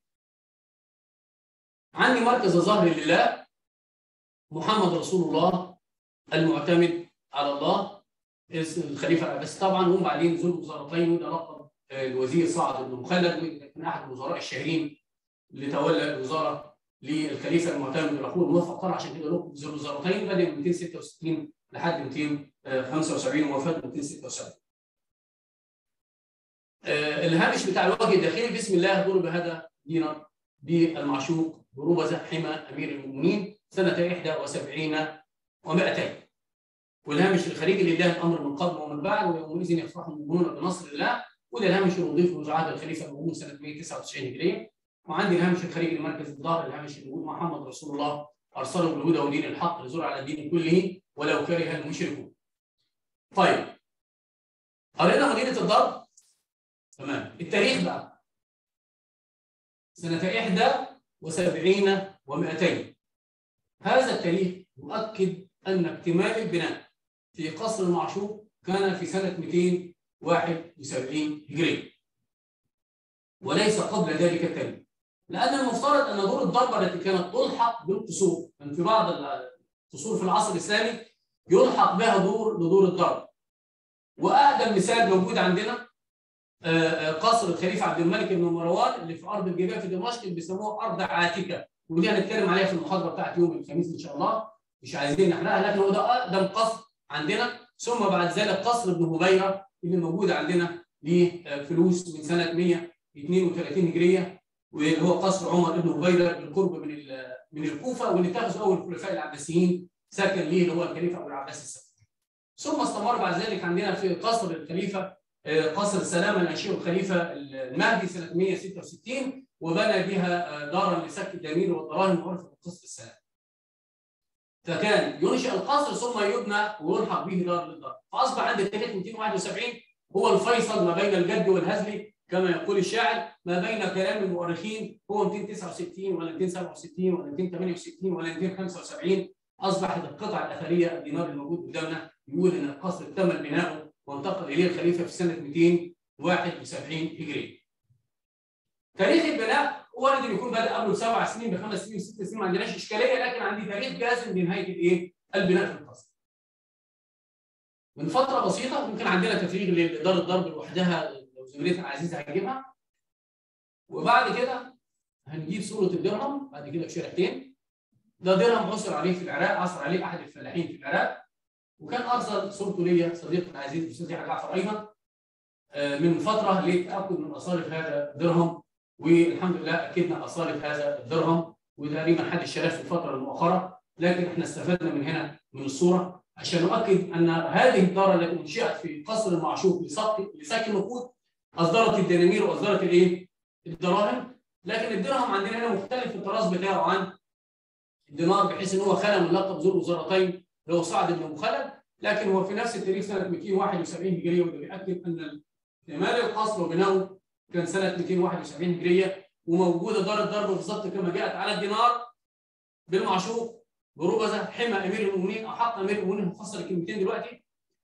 عندي مركز الظهر لله محمد رسول الله المعتمد على الله اسم الخليفه العباسي طبعا وهم بعدين ذو الوزارتين وده لقب الوزير صعد بن مخلد من احد الوزراء الشهيرين اللي تولى الوزاره للخليفه المعتمد الاخوه الموفق طبعا عشان كده لقب ذو الوزارتين بدا من 266 لحد 275 ووفاه 276 الهامش بتاع الوجه الداخلي بسم الله ضرب هذا دينار بالمعشوق ضروب حمى امير المؤمنين سنه 71 و200 والهامش الخارجي لله الامر من قبل ومن بعد ويومئذ يفرح المؤمنون بنصر الله وده الهامش المضيف لعهد الخليفه المؤمن سنه 199 هجريه وعندي الهامش الخارجي لمركز الدار الهامش الموجود محمد رسول الله ارسله بالهدى ودين الحق لزور على الدين كله ولو كره المشركون. طيب قرينا مدينه الضرب تمام التاريخ بقى سنة 71 و200 هذا التاريخ يؤكد أن اكتمال البناء في قصر المعشوق كان في سنة 271 هجرية وليس قبل ذلك التاريخ لأن المفترض أن دور الضربة التي كانت تلحق بالقصور من في بعض القصور في العصر الإسلامي يلحق بها دور لدور الضرب وأقدم مثال موجود عندنا قصر الخليفه عبد الملك بن مروان اللي في ارض الجبال في دمشق اللي بيسموها ارض عاتكه ودي هنتكلم عليها في المحاضره بتاعت يوم الخميس ان شاء الله مش عايزين نحرقها لكن هو ده اقدم قصر عندنا ثم بعد ذلك قصر ابن هبيره اللي موجود عندنا ليه فلوس من سنه 132 هجريه واللي هو قصر عمر بن هبيره بالقرب من من الكوفه واللي اتخذ اول الخلفاء العباسيين سكن ليه اللي هو الخليفه ابو العباس الثاني. ثم استمر بعد ذلك عندنا في قصر الخليفه قصر السلامه اللي الخليفه المهدي سنه 166 وبنى بها دارا لسك الدمير والدراهم معروفه بقصر السلام. فكان ينشئ القصر ثم يبنى ويلحق به دار للدار فاصبح عند التاريخ 271 هو الفيصل ما بين الجد والهزل كما يقول الشاعر ما بين كلام المؤرخين هو 269 ولا 267 ولا 268 ولا 275 اصبحت القطعه الاثريه الدينار الموجود قدامنا يقول ان القصر اكتمل بناؤه وانتقل اليه الخليفه في سنه 271 هجريه. تاريخ البناء وارد ان يكون بدا قبله بسبع سنين بخمس سنين ست سنين ما عندناش اشكاليه لكن عندي تاريخ جازم بنهايه الايه؟ البناء في القصر. من فتره بسيطه ممكن عندنا تفريغ لاداره الضرب لوحدها لو زميلتنا عزيزه هتجيبها. وبعد كده هنجيب صوره الدرهم بعد كده بشريحتين. ده درهم عثر عليه في العراق عثر عليه احد الفلاحين في العراق وكان ارسل صورته ليا صديقنا العزيز الاستاذ يحيى جعفر ايضا من فتره للتاكد من اصاله هذا الدرهم والحمد لله اكدنا اصاله هذا الدرهم وتقريبا حد اشتراه في الفتره المؤخره لكن احنا استفدنا من هنا من الصوره عشان نؤكد ان هذه الدار التي انشئت في قصر المعشوق لساكن النقود اصدرت الدنانير واصدرت الايه؟ الدراهم لكن الدرهم عندنا هنا مختلف في الطراز بتاعه عن الدينار بحيث ان هو خلى من لقب ذو الوزارتين اللي هو سعد بن ابو خلد لكن هو في نفس التاريخ سنه 271 هجريه وده بيأكد ان اكتمال القصر وبناؤه كان سنه 271 هجريه وموجوده دار الضرب بالظبط كما جاءت على الدينار بالمعشوق بربزه حمى امير المؤمنين او حق امير المؤمنين هنفصل الكلمتين دلوقتي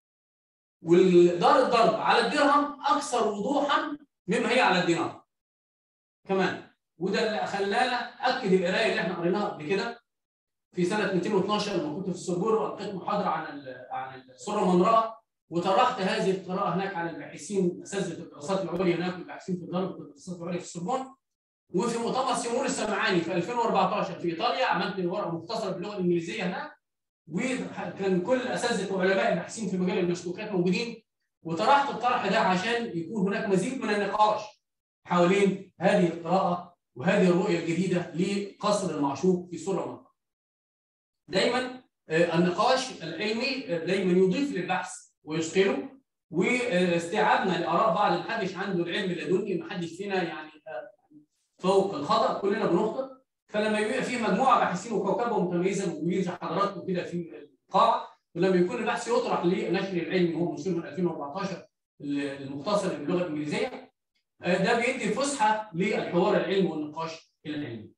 والدار الضرب على الدرهم اكثر وضوحا مما هي على الدينار كمان وده اللي خلانا اكد القرايه اللي احنا قريناها قبل كده في سنه 212 لما كنت في السربور والقيت محاضره عن عن السره المنراه وطرحت هذه القراءه هناك على الباحثين اساتذه الدراسات العليا هناك والباحثين في الضرب والدراسات العليا في السربون وفي مؤتمر سيمور السمعاني في 2014 في ايطاليا عملت ورقه مختصره باللغه الانجليزيه هناك وكان كل اساتذه وعلماء الباحثين في مجال المسلوكات موجودين وطرحت الطرح ده عشان يكون هناك مزيد من النقاش حوالين هذه القراءه وهذه الرؤيه الجديده لقصر المعشوق في سوره منطقه. دايما النقاش العلمي دايما يضيف للبحث ويثقله واستيعابنا لاراء بعض محدش عنده العلم اللدني محدش فينا يعني فوق الخطا كلنا بنخطئ فلما يبقى في مجموعه باحثين وكوكبه متميزه موجودين زي حضراتكم كده في القاعه ولما يكون البحث يطرح لنشر العلم هو منشور من 2014 المختصر باللغه الانجليزيه ده بيدي فسحه للحوار العلمي والنقاش العلمي.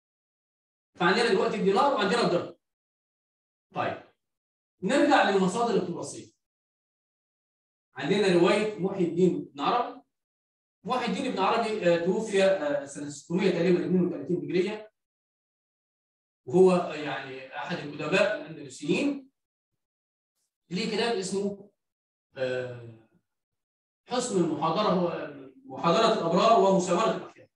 فعندنا دلوقتي الدينار وعندنا الدرهم. طيب نرجع للمصادر التراثيه. عندنا روايه محي الدين بن عربي. محي الدين بن عربي توفي سنه 600 تقريبا 32 هجريه وهو يعني احد الادباء الاندلسيين ليه كتاب اسمه حسن المحاضره هو محاضره الابرار ومساوره الاخيار.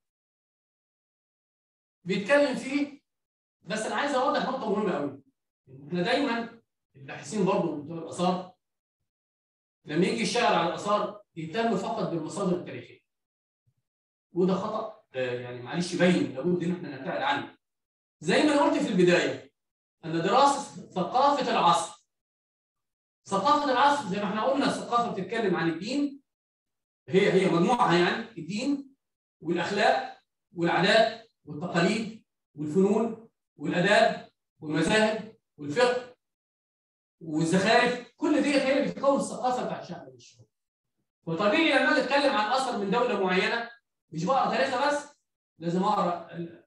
بيتكلم فيه بس انا عايز اوضح نقطه مهمه قوي. احنا دايما الباحثين برضه بتوع الاثار لما يجي يشتغل على الاثار يهتم فقط بالمصادر التاريخيه. وده خطا يعني معلش باين لابد ان احنا نبتعد عنه. زي ما انا قلت في البدايه ان دراسه ثقافه العصر ثقافه العصر زي ما احنا قلنا الثقافه بتتكلم عن الدين هي هي مجموعه يعني الدين والاخلاق والعادات والتقاليد والفنون والاداب والمذاهب والفقه والزخارف كل دي هي اللي بتكون الثقافه بتاعت الشعب والشعوب. فطبيعي لما اجي اتكلم عن اثر من دوله معينه مش بقرا تاريخها بس لازم اقرا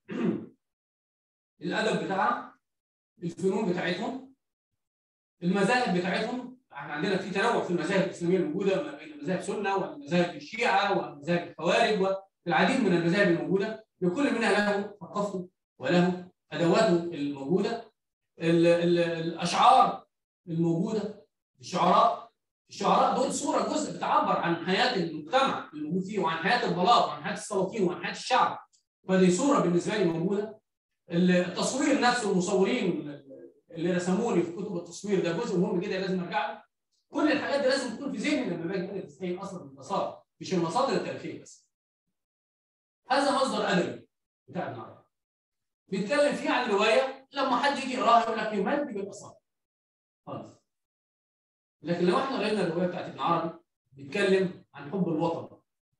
الادب بتاعها الفنون بتاعتهم المذاهب بتاعتهم احنا عندنا في تنوع في المذاهب الاسلاميه الموجوده ما بين مذاهب سنه ومذاهب الشيعه ومذاهب الخوارج والعديد من المذاهب الموجوده لكل منها له ثقافته وله ادواته الموجوده ال ال الاشعار الموجوده الشعراء
الشعراء دول صوره جزء بتعبر عن حياه المجتمع اللي موجود فيه وعن حياه البلاط وعن حياه السلاطين وعن حياه الشعب فدي صوره بالنسبه لي موجوده التصوير نفسه المصورين اللي رسموا لي في كتب التصوير ده جزء مهم جدا لازم ارجع له كل الحاجات دي لازم تكون في ذهني لما باجي ادرس هي اصلا المسار مش المصادر التاريخيه بس هذا مصدر ادبي بتاع ابن عربي بيتكلم فيه عن روايه لما حد يجي يقراها يقول لك يمد بالاصابع خالص لكن لو احنا قرينا الروايه بتاعت ابن عربي بيتكلم عن حب الوطن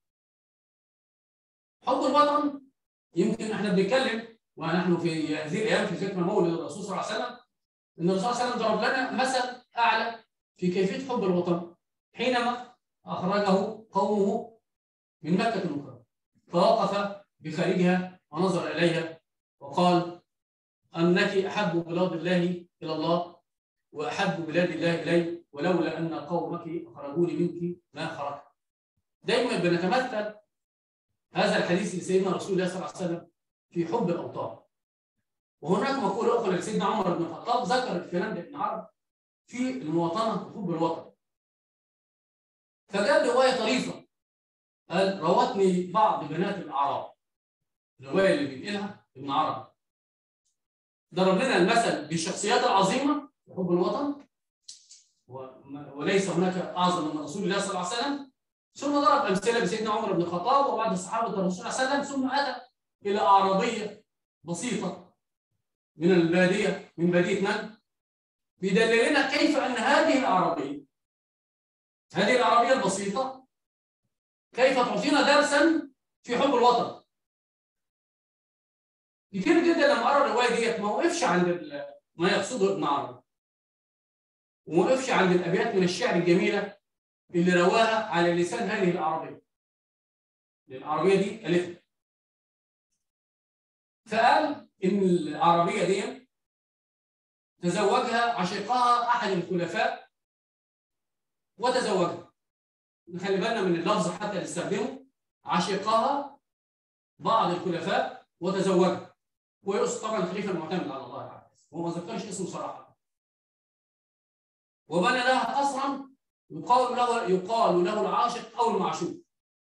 حب الوطن يمكن احنا بنتكلم ونحن في هذه الايام في ذكرى مولد الرسول صلى الله عليه وسلم ان الرسول صلى الله عليه وسلم ضرب لنا مثل اعلى في كيفيه حب الوطن حينما اخرجه قومه من مكه المكرمه فوقف بخارجها ونظر اليها وقال انك احب بلاد الله الى الله واحب بلاد الله الي ولولا ان قومك اخرجوني منك ما خرجت. دايما بنتمثل هذا الحديث لسيدنا رسول الله صلى الله عليه وسلم في حب الاوطان. وهناك مقوله اخرى لسيدنا عمر بن الخطاب ذكر الكلام ده ابن عرب في المواطنه وحب الوطن. فجاب روايه طريفه قال روتني بعض بنات الاعراب. الروايه اللي بينقلها ابن عربي. ضرب لنا المثل بالشخصيات العظيمه في حب الوطن وليس هناك اعظم من رسول الله صلى الله عليه وسلم ثم ضرب امثله بسيدنا عمر بن الخطاب وبعد صحابه الرسول صلى الله عليه وسلم ثم اتى الى اعرابيه بسيطه من الباديه من باديه نجد بيدلل لنا كيف ان هذه الاعرابيه هذه الاعرابيه البسيطه كيف تعطينا درسا في حب الوطن كتير جدا لما قرا الروايه ديت ما وقفش عند ما يقصده ابن عربي وما وقفش عند الابيات من الشعر الجميله اللي رواها على لسان هذه العربيه العربيه دي قالتها فقال ان العربيه دي تزوجها عشيقها احد الخلفاء وتزوجها نخلي بالنا من اللفظ حتى اللي استخدمه عشيقها بعض الخلفاء وتزوجها ويقصد طبعا الخليفه المعتمد على الله تعالى هو ما ذكرش اسمه صراحه وبنى لها قصرا يقال له يقال له العاشق او المعشوق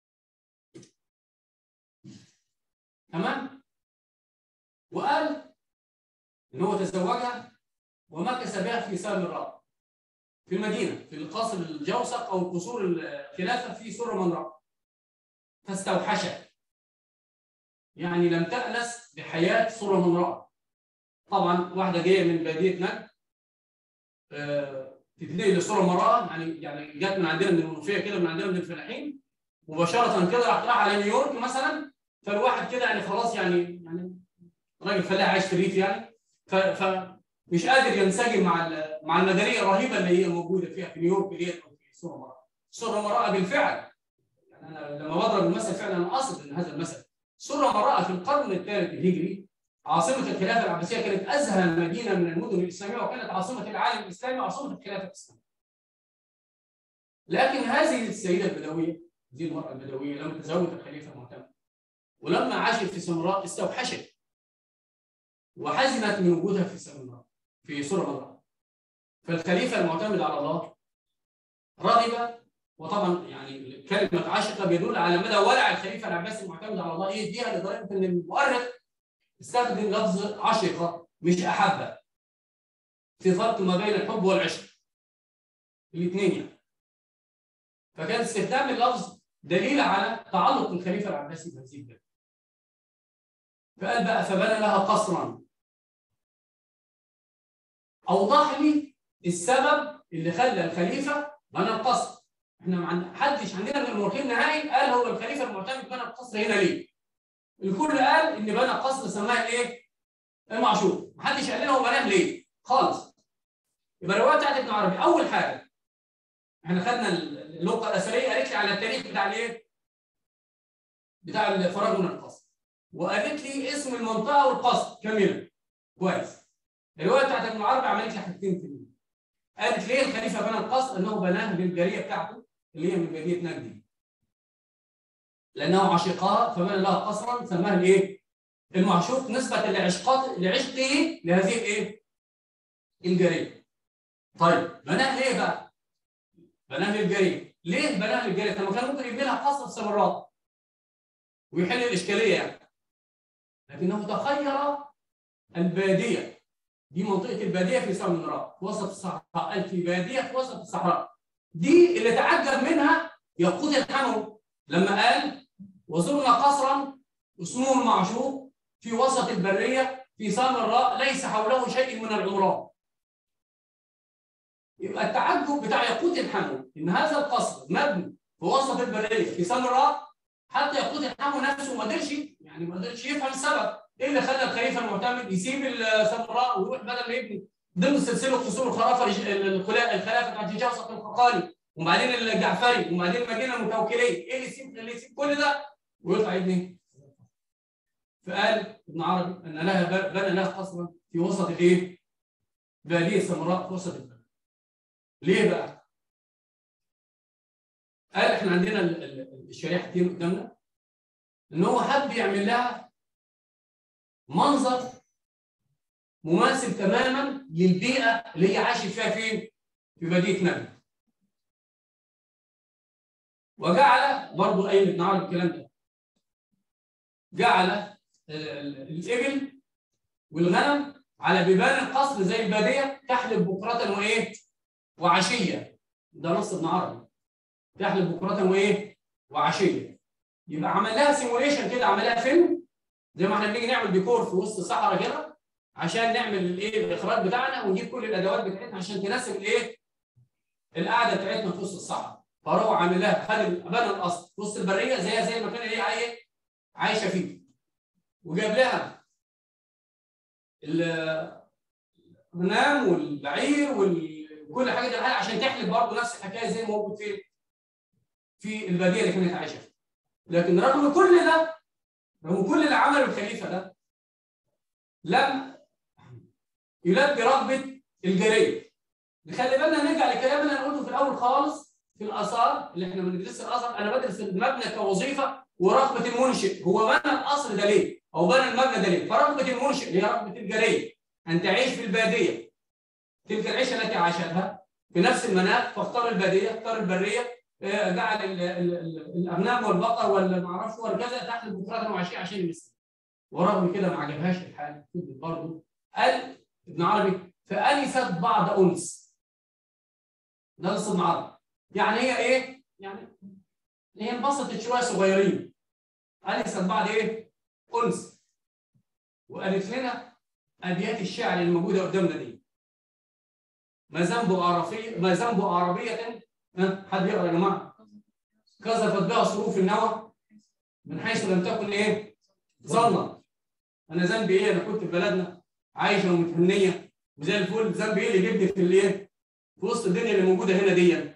تمام وقال ان هو تزوجها ومكث بها في سامراء في المدينه في القصر الجوسق او القصور الخلافه في سر منراء فاستوحشت يعني لم تأنس بحياة صورة منراء طبعا واحدة جاية من بادية نجد آه تتنقل لصورة مرأة يعني يعني جت من عندنا من المنوفية كده من عندنا من الفلاحين مباشرة كده راح راح على نيويورك مثلا فالواحد كده يعني خلاص يعني يعني راجل فلاح عايش في الريف يعني فمش قادر ينسجم مع مع المدنية الرهيبة اللي هي موجودة فيها في نيويورك ديت أو في صورة مرأة صورة مرأة بالفعل يعني أنا لما بضرب المثل فعلا أنا قاصد إن هذا المثل سورة مرأة في القرن الثالث الهجري عاصمة الخلافة العباسية كانت أزهى مدينة من المدن الإسلامية وكانت عاصمة العالم الإسلامي وعاصمة الخلافة الإسلامية. لكن هذه السيدة البدوية دي المرأة البدوية لما تزوجت الخليفة المعتمد ولما عاشت في سمراء استوحشت وحزنت من وجودها في سمراء في سورة مرأة فالخليفة المعتمد على الله رغب وطبعا يعني كلمه عاشقه بيدل على مدى ولع الخليفه العباسي المعتمد على الله ايه يديها لدرجه ان المؤرخ استخدم لفظ عشقه مش احبه في فرق ما بين الحب والعشق الاثنين يعني فكان استخدام اللفظ دليل على تعلق الخليفه العباسي بهذه البلد فقال بقى فبنى لها قصرا اوضح لي السبب اللي خلى الخليفه بنى القصر احنا ما حدش عندنا من المؤرخين نهائي قال هو الخليفه المعتمد بنى القصر هنا ليه؟ الكل قال ان بنى القصر سماه ايه؟ المعشوق، ما حدش قال لنا هو بناه ليه؟ خالص. يبقى الروايه بتاعت ابن عربي اول حاجه احنا خدنا اللغه الاثريه قالت لي على التاريخ بتاع الايه؟ بتاع الفراغ من القصر. وقالت لي اسم المنطقه والقصر كاملا. كويس. الروايه بتاعت ابن عربي عملت لي حاجتين في قالت ليه الخليفه بنى القصر؟ انه بناه للجاريه بتاعته اللي هي من جاريه نجدي. لانه عشقها فبنى لها قصرا سماها الايه؟ المعشوق نسبه لعشقات لعشقه لهذه الايه؟ الجاريه. طيب بناه ليه بقى؟ بناها للجري ليه بناها للجري؟ طب ما كان ممكن يبني لها قصر سمرات ويحل الاشكاليه يعني لكنه تخير الباديه دي منطقه الباديه في سامراء في وسط الصحراء قال في باديه في وسط الصحراء دي اللي تعجب منها يقود الحمو لما قال وزرنا قصرا اسمه المعشوق في وسط البريه في سامراء ليس حوله شيء من العمران يبقى التعجب بتاع يقوت الحمو ان هذا القصر مبني في وسط البريه في سامراء حتى يقود الحمو نفسه ما قدرش يعني ما قدرش يفهم السبب ايه اللي خلى الخليفه المعتمد يسيب السامراء ويروح بدل ما يبني ضمن سلسله قصور الخلافه الخلافه بتاعت جوسق الققاني وبعدين الجعفري وبعدين المدينه المتوكليه ايه اللي يسيب اللي يسيب كل ده ويطلع يبني فقال ابن عربي ان لها بنى لها قصرا في وسط الايه؟ باديه سمراء في وسط البلد. ليه بقى؟ قال احنا عندنا الشريحتين قدامنا ان هو حب يعمل لها منظر مماثل تماما للبيئه اللي هي عايشه فيها فين؟ في مدينه نبي. وجعل برضه قايل ابن عربي الكلام ده. جعل الابل والغنم على بيبان القصر زي الباديه تحلب بكره وايه؟ وعشيه. ده نص ابن عربي. تحلب بكره وايه؟ وعشيه. يبقى عمل لها سيموليشن كده عمل لها فيلم زي ما احنا بنيجي نعمل ديكور في وسط الصحراء كده عشان نعمل الايه الاخراج بتاعنا ونجيب كل الادوات بتاعتنا عشان تناسب الايه القعده بتاعتنا في وسط الصحراء فهو عامل لها خد بنى الاصل في وسط البريه زيها زي المكان اللي هي عايشه فيه وجاب لها الغنام والبعير وكل حاجه دي عشان تحلب برضه نفس الحكايه زي ما موجود في في الباديه اللي كانت عايشه فيها لكن رغم كل ده رغم كل اللي عمله الخليفه ده لم يلبي رغبه الجاريه نخلي بالنا نرجع لكلام اللي انا قلته في الاول خالص في الاثار اللي احنا بندرس الاثر انا بدرس المبنى كوظيفه ورغبه المنشئ هو بنى القصر ده ليه؟ او بنى المبنى ده ليه؟ فرغبه المنشئ اللي هي رغبه الجاريه ان تعيش في الباديه تلك العيشه التي عاشتها في نفس المناخ فاختار الباديه اختار البريه جعل الارنب والبقر ولا ما اعرفش وهكذا تحت بكره وعشيه عشان يمسك ورغم كده ما عجبهاش الحال برضه قال ابن عربي فانست بعض انس ده نص ابن عربي يعني هي ايه؟ يعني هي انبسطت شويه صغيرين انست بعض ايه؟ انس وقالت لنا ابيات الشعر اللي موجوده قدامنا دي ما ذنب عربيه ما ذنب عربيه حد يقرا يا جماعه كذبت بها صروف النوى من حيث لم تكن ايه ظنا انا ذنبي ايه انا كنت في بلدنا عايشه ومتهنيه وزي الفل ذنبي ايه اللي جبني في الايه في وسط الدنيا اللي موجوده هنا دي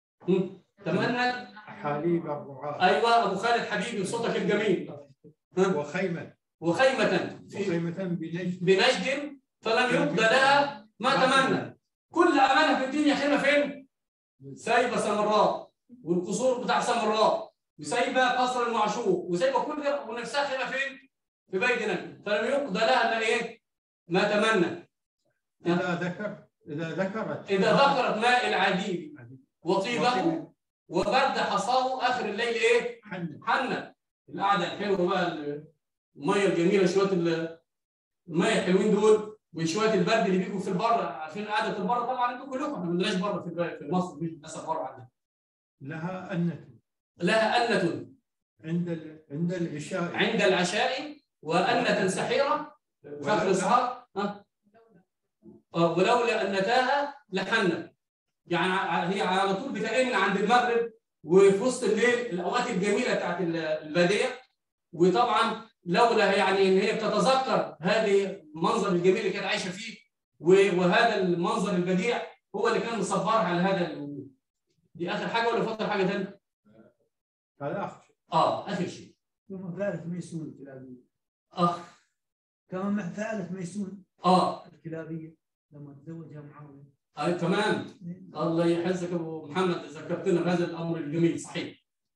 تمنى
حليب الرعاة
ايوه ابو خالد حبيبي بصوتك الجميل
وخيمة
وخيمه في
وخيمة بنجد
بنجد فلم يقضى لها ما تمنى كل امانه في الدنيا خيمه فين؟ سايبه سمراء والقصور بتاع سمراء وسايبه قصر المعشوق وسايبه كل ده ونفسها خيمه فين؟ في بيت نبي فلم يقضى لها الا ايه؟ ما تمنى
إذا ذكر إذا ذكرت
اذا ذكرت ماء العديد وطيبه وبرد حصاه اخر الليل ايه؟
حنة
حنة القعده الحلوه بقى الميه الجميله شويه ال- الميه الحلوين دول وشويه البرد اللي بيجوا في البر عارفين قعده البر طبعا انتوا كلكم احنا ما بنلاقيش بره في في مصر مش للاسف بره عندنا
لها أنة
لها أنة
عند ال... عند العشاء
عند العشاء وأنة سحيرة فخر إسحاق ها؟ آه، ولولا أنتاها لحنت يعني ع- هي على طول بتأمن عند المغرب وفي وسط الليل الأوقات الجميلة بتاعت ال- البادية وطبعا لولا يعني ان هي بتتذكر هذه المنظر الجميل اللي كانت عايشه فيه و- وهذا المنظر البديع هو اللي كان مصبرها على هذا الوجود. دي اخر حاجه ولا فاضل حاجه ثانيه؟
هذا آخر شيء
اه اخر شيء.
ثم فعلت ميسون الكلابية
اه
كمان مع فعلت ميسون
اه
الكلابية لما تزوجها معاوية
آه تمام الله يحفظك ابو محمد ذكرتنا بهذا الامر الجميل صحيح.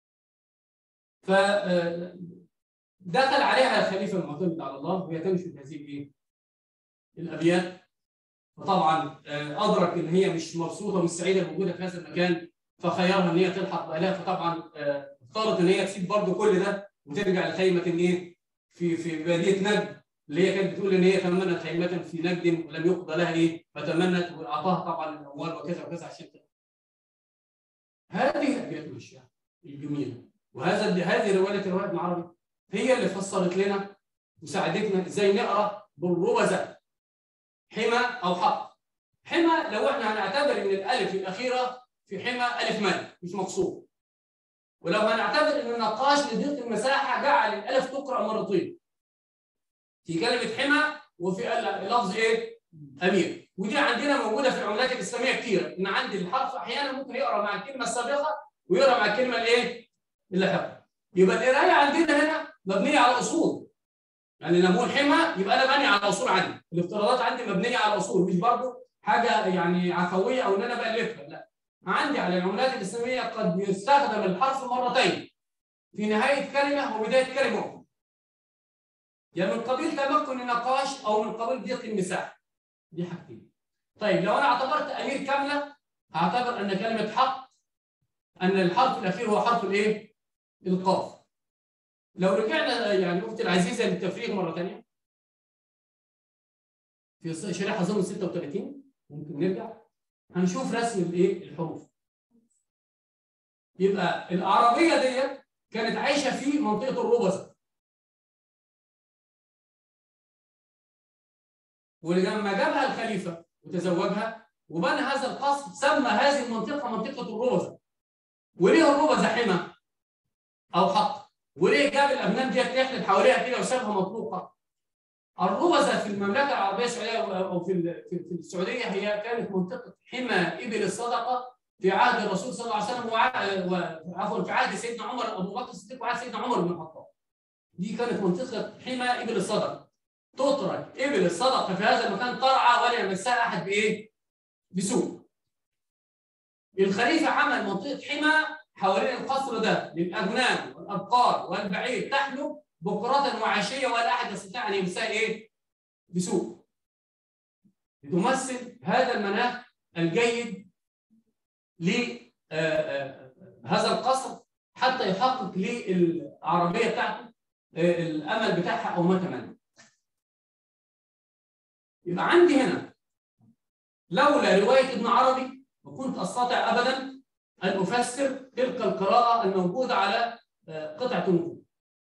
ف آه، دخل عليها الخليفه المعتمد على الله وهي تنشد هذه الايه؟ الابيات وطبعا آه، ادرك ان هي مش مبسوطه ومش سعيده بوجودها في هذا المكان فخيرها ان هي تلحق باهلها فطبعا آه، اختارت ان هي تسيب برضه كل ده وترجع لخيمه ان ايه في في باديه نجد اللي هي كانت بتقول ان هي تمنت خيمه في نجد ولم يقضى لها ايه فتمنت واعطاها طبعا الاموال وكذا وكذا عشان كده هذه الابيات من الشعر الجميله وهذا هذه روايه الروايه العربي هي اللي فسرت لنا وساعدتنا ازاي نقرا بالربزه حمى او حق حمى لو احنا هنعتبر ان الالف الاخيره في حمى الف مد مش مقصود ولو هنعتبر ان النقاش لضيق المساحه جعل الالف تقرا مرتين في كلمه حمى وفي لفظ ايه؟ امير ودي عندنا موجوده في العملات الاسلاميه كتير ان عندي الحرف احيانا ممكن يقرا مع الكلمه السابقه ويقرا مع الكلمه الايه؟ اللاحقه يبقى القرايه عندنا هنا مبنيه على اصول يعني لما اقول حمى يبقى انا بني على اصول عندي الافتراضات عندي مبنيه على اصول مش برضه حاجه يعني عفويه او ان انا بالفها لا عندي على العملات الاسلاميه قد يستخدم الحرف مرتين في نهايه كلمه وبدايه كلمه اخرى يا من قبيل تمكن النقاش او من قبيل ضيق المساحه دي حاجتين طيب لو انا اعتبرت امير كامله هعتبر ان كلمه حق ان الحرف الاخير هو حرف الايه؟ القاف لو رجعنا يعني اختي العزيزه للتفريغ مره ثانيه في شريحه اظن 36 ممكن نرجع هنشوف رسم الايه الحروف يبقى العربيه ديت كانت عايشه في منطقه الربزه ولما جابها الخليفه وتزوجها وبنى هذا القصر سمى هذه المنطقه منطقه الربزه وليه الربزه حمى او حق وليه جاب الابنان ديت تحلب حواليها كده وسابها مطلوقه الربزه في المملكه العربيه السعوديه او في في السعوديه هي كانت منطقه حمى ابل الصدقه في عهد الرسول صلى الله عليه وسلم وعفوا في عهد سيدنا عمر ابو بكر الصديق وعهد سيدنا عمر بن الخطاب. دي كانت منطقه حمى ابل الصدقه. تترك ابل الصدقه في هذا المكان ترعى ولا يمسها احد بايه؟ بسوء. الخليفه عمل منطقه حمى حوالين القصر ده للاغنام والابقار والبعير تحلب بكرة وعشية ولا أحد يستطيع أن يمسها إيه؟ بسوء. تمثل هذا المناخ الجيد لهذا القصر حتى يحقق للعربية بتاعته الأمل بتاعها أو ما تمنى. يبقى عندي هنا لولا رواية ابن عربي ما كنت أستطيع أبدا أن أفسر تلك القراءة الموجودة على قطعة نقود.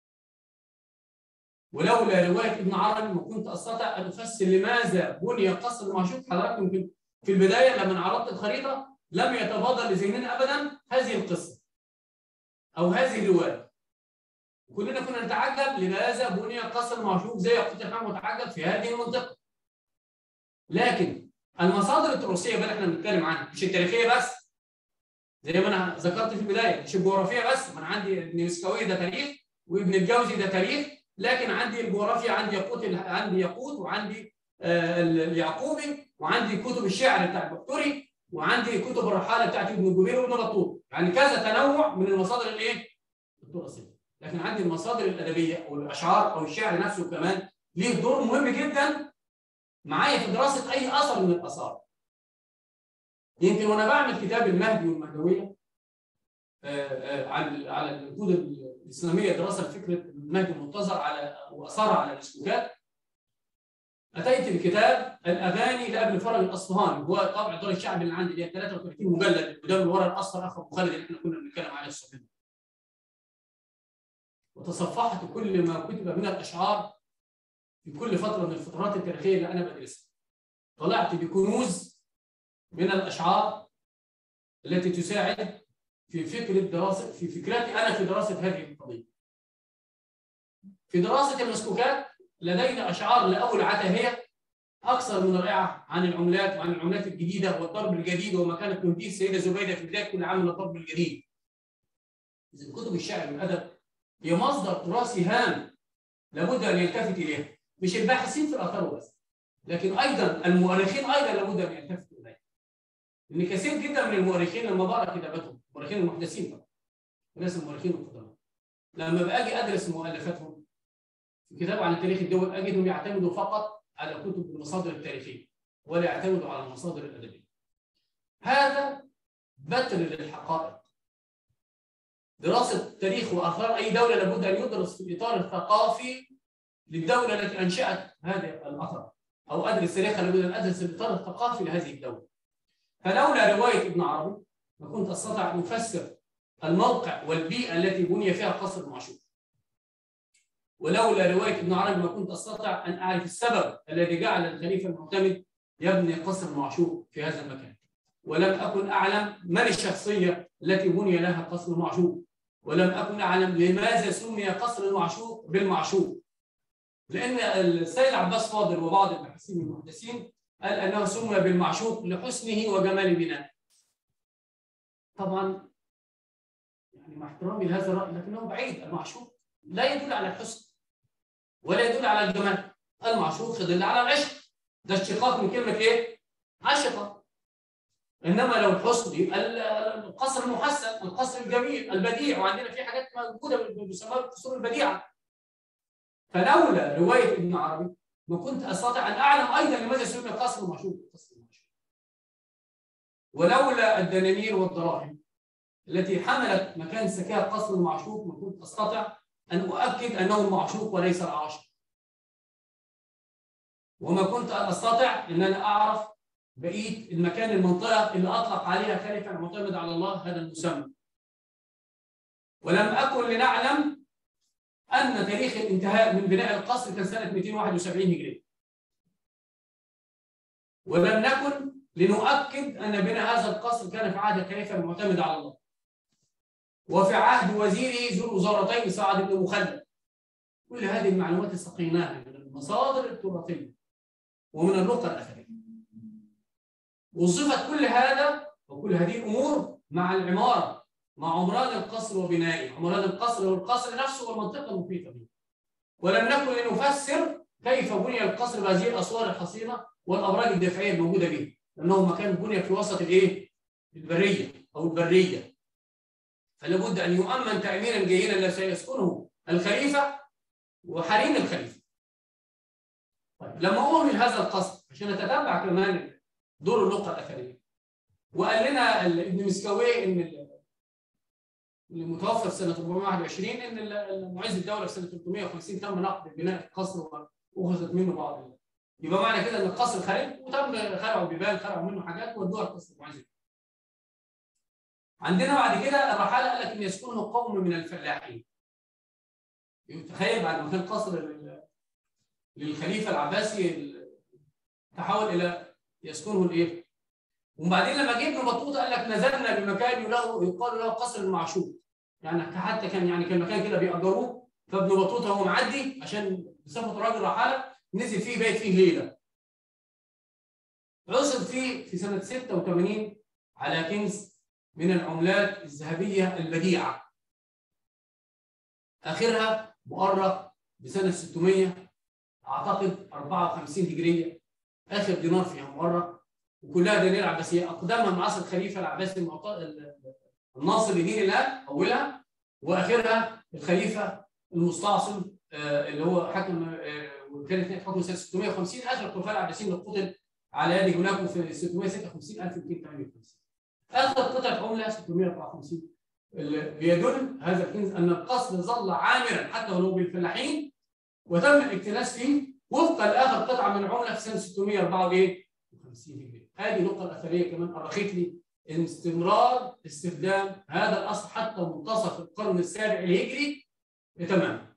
ولولا روايه ابن عربي ما كنت استطيع ان افسر لماذا بني قصر المعشوق حضراتكم في البدايه لما عرضت الخريطه لم يتبادر لذهننا ابدا هذه القصه او هذه الروايه كلنا كنا نتعجب لماذا بني قصر المعشوق زي كنت متعجب في هذه المنطقه لكن المصادر التراثيه بقى احنا بنتكلم عنها مش التاريخيه بس زي ما انا ذكرت في البدايه مش الجغرافيه بس ما انا عندي ابن مسكوي ده تاريخ وابن الجوزي ده تاريخ لكن عندي الجغرافيا عندي ياقوت عندي ياقوت وعندي آه اليعقوبي وعندي كتب الشعر بتاع البكتوري وعندي كتب الرحاله بتاعت ابن الجبير وابن بطوط يعني كذا تنوع من المصادر الايه؟ التراثيه لكن عندي المصادر الادبيه او الاشعار او الشعر نفسه كمان ليه دور مهم جدا معايا في دراسه اي اثر من الاثار يمكن وانا بعمل كتاب المهدي والمهدويه على على الجهود الاسلاميه دراسه لفكره المهدي المنتظر على واثارها على الاسلوكات اتيت بكتاب الاغاني لابن فرج الاصفهاني هو طبع دار الشعب اللي عندي اللي هي 33 مجلد وده من ورا الاثر اخ ابو خالد اللي احنا كنا بنتكلم عليه الصبح وتصفحت كل ما كتب من الاشعار في كل فتره من الفترات التاريخيه اللي انا بدرسها طلعت بكنوز من الاشعار التي تساعد في فكره دراسه في فكرتي انا في دراسه هذه القضيه. في دراسه المسكوكات لدينا اشعار لاول عتاهيه اكثر من رائعه عن العملات وعن العملات الجديده والضرب الجديد وما كانت تنتهي السيده زبيده في بدايه كل عام من الضرب الجديد. اذا كتب الشعر والادب هي مصدر تراثي هام لابد ان يلتفت اليها مش الباحثين في الاثار بس لكن ايضا المؤرخين ايضا لابد ان يلتفتوا اليها. لان كثير جدا من المؤرخين لما بقرا كتاباتهم المؤرخين المحدثين طبعا الناس المؤرخين القدامى لما باجي ادرس مؤلفاتهم في كتاب عن تاريخ الدول اجدهم يعتمدوا فقط على كتب المصادر التاريخيه ولا يعتمدوا على المصادر الادبيه. هذا بتر للحقائق دراسة تاريخ وآثار أي دولة لابد أن يدرس في الإطار الثقافي للدولة التي أنشأت هذا الأثر أو أدرس تاريخها لابد أن أدرس الإطار الثقافي لهذه الدولة فلولا رواية ابن عربي ما كنت أستطيع أن أفسر الموقع والبيئة التي بني فيها قصر المعشوق ولولا رواية ابن عربي ما كنت أستطيع أن أعرف السبب الذي جعل الخليفة المعتمد يبني قصر المعشوق في هذا المكان ولم أكن أعلم من الشخصية التي بني لها قصر المعشوق ولم أكن أعلم لماذا سمي قصر المعشوق بالمعشوق لأن السيد عباس فاضل وبعض الباحثين المحدثين قال أنه سمي بالمعشوق لحسنه وجمال بنائه طبعا يعني مع احترامي لهذا الرأي لكنه بعيد المعشوق لا يدل على الحسن ولا يدل على الجمال المعشوق يدل على العشق ده اشتقاق من كلمة إيه؟ عشقة إنما لو الحسن يبقى القصر المحسن القصر الجميل البديع وعندنا في حاجات موجودة بيسموها القصور البديعة فلولا رواية ابن عربي ما كنت أستطيع أن أعلم أيضا لماذا سمي قصر المعشوق قصر المعشوق ولولا الدنانير والدراهم التي حملت مكان سكاء قصر المعشوق ما كنت أستطيع أن أؤكد أنه المعشوق وليس العاشق وما كنت أستطيع أن أنا أعرف بقية المكان المنطقة اللي أطلق عليها خليفة المعتمد على الله هذا المسمى ولم أكن لنعلم أن تاريخ الانتهاء من بناء القصر كان سنة 271 هجرية ولم نكن لنؤكد أن بناء هذا القصر كان في عهد الخليفة المعتمد على الله وفي عهد وزيره ذو الوزارتين سعد بن مخلد كل هذه المعلومات استقيناها من المصادر التراثيه ومن اللغه الاثريه وصفت كل هذا وكل هذه الامور مع العماره مع عمران القصر وبنائه عمران القصر والقصر نفسه والمنطقه المحيطه به ولم نكن لنفسر كيف بني القصر بهذه الاسوار الحصينه والابراج الدفاعيه الموجوده به لانه مكان بني في وسط الايه البريه او البريه فلا بد ان يؤمن تامينا جيدا لا سيسكنه الخليفه وحريم الخليفه. طيب لما اهمل هذا القصر عشان نتتبع كمان دور اللغه الاثريه وقال لنا ابن مسكوي ان المتوفى في سنه 421 ان معز الدوله في سنه 350 تم نقد بناء القصر واخذت منه بعض يبقى معنى كده ان القصر خارج وتم خلعوا بيبان خلعوا منه حاجات ودوها القصر معز عندنا بعد كده الرحالة قال لك ان يسكنه قوم من الفلاحين تخيل بعد ما كان قصر للخليفه العباسي تحول الى يسكنه الايه؟ وبعدين لما جه ابن بطوطه قال لك نزلنا بمكان له يقال له قصر المعشوق يعني حتى كان يعني كان مكان كده بيأجروه فابن بطوطه هو معدي عشان بصفه راجل رحاله نزل فيه بيت فيه ليله عثر فيه في سنه 86 على كنز من العملات الذهبية البديعة آخرها مؤرخ بسنة 600 أعتقد 54 هجرية آخر دينار فيها مؤرخ وكلها دنانير عباسية أقدمها من عصر الخليفة العباسي الناصر لدين الله أولها وآخرها الخليفة المستعصم اللي هو حكم وكانت حكم سنة 650 آخر الخلفاء العباسيين اللي قتل على يد هناك في 656 1258 اخر قطعه عمله 654 اللي بيدل هذا الكنز ان القصر ظل عامرا حتى ولو بالفلاحين وتم الاكتناز فيه وفقا لاخر قطعه من العمله في سنه 654 هجري هذه نقطه الاثريه كمان ارخت لي ان استمرار استخدام هذا الاصل حتى منتصف القرن السابع الهجري تماما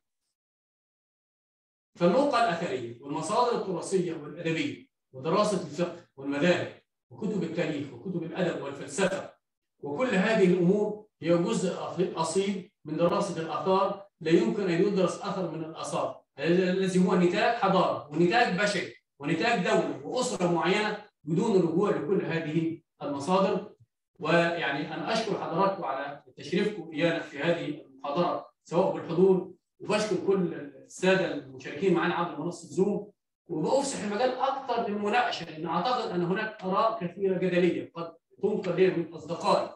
فالنقطه الاثريه والمصادر التراثيه والادبيه ودراسه الفقه والمذاهب وكتب التاريخ وكتب الادب والفلسفه وكل هذه الامور هي جزء اصيل من دراسه الاثار لا يمكن ان يدرس اثر من الاثار الذي هو نتاج حضاره ونتاج بشري ونتاج دوله واسره معينه بدون الرجوع لكل هذه المصادر ويعني انا اشكر حضراتكم على تشريفكم ايانا في هذه المحاضره سواء بالحضور وبشكر كل الساده المشاركين معنا عبر منصه زوم وبأفسح المجال اكثر للمناقشه لان اعتقد ان هناك اراء كثيره جدليه قد تنقل لي من اصدقائي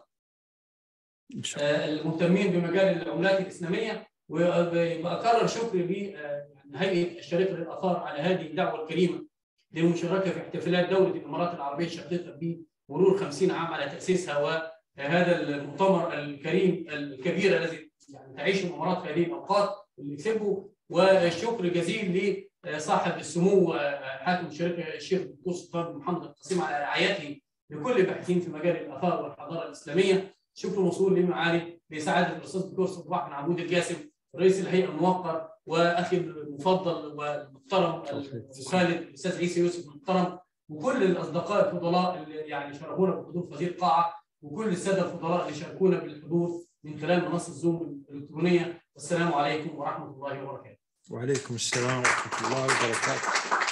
المهتمين بمجال العملات الاسلاميه وبكرر شكري لهيئه الشريف للاثار على هذه الدعوه الكريمه للمشاركه في احتفالات دوله الامارات العربيه الشقيقه بمرور 50 عام على تاسيسها هذا المؤتمر الكريم الكبير الذي يعني تعيش الامارات في هذه الاوقات اللي كسبه والشكر جزيل لصاحب السمو حاكم الشركه الشيخ الدكتور سلطان بن محمد القسيم على رعايته لكل الباحثين في مجال الاثار والحضاره الاسلاميه شكر موصول لمعالي لسعاده الاستاذ الدكتور صباح بن عبود الجاسم رئيس الهيئه الموقر واخي المفضل والمحترم خالد الاستاذ عيسى يوسف المحترم وكل الاصدقاء الفضلاء اللي يعني شرفونا بالحضور في هذه القاعه وكل الساده الفضلاء اللي شاركونا بالحضور من خلال منصه زوم الالكترونيه والسلام عليكم ورحمه الله وبركاته.
وعليكم السلام ورحمة الله وبركاته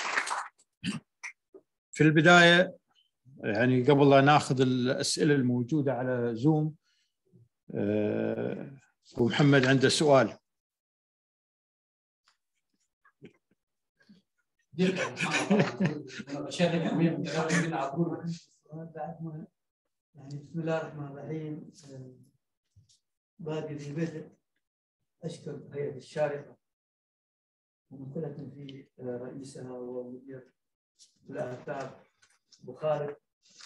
في البداية يعني قبل لا ناخذ الأسئلة الموجودة على زوم آه، أبو محمد عنده سؤال
بعد ما يعني بسم الله الرحمن الرحيم آه، بادئ البدء اشكر هيئه الشارقه ممثله في آه، رئيسها ومدير الاثار ابو خالد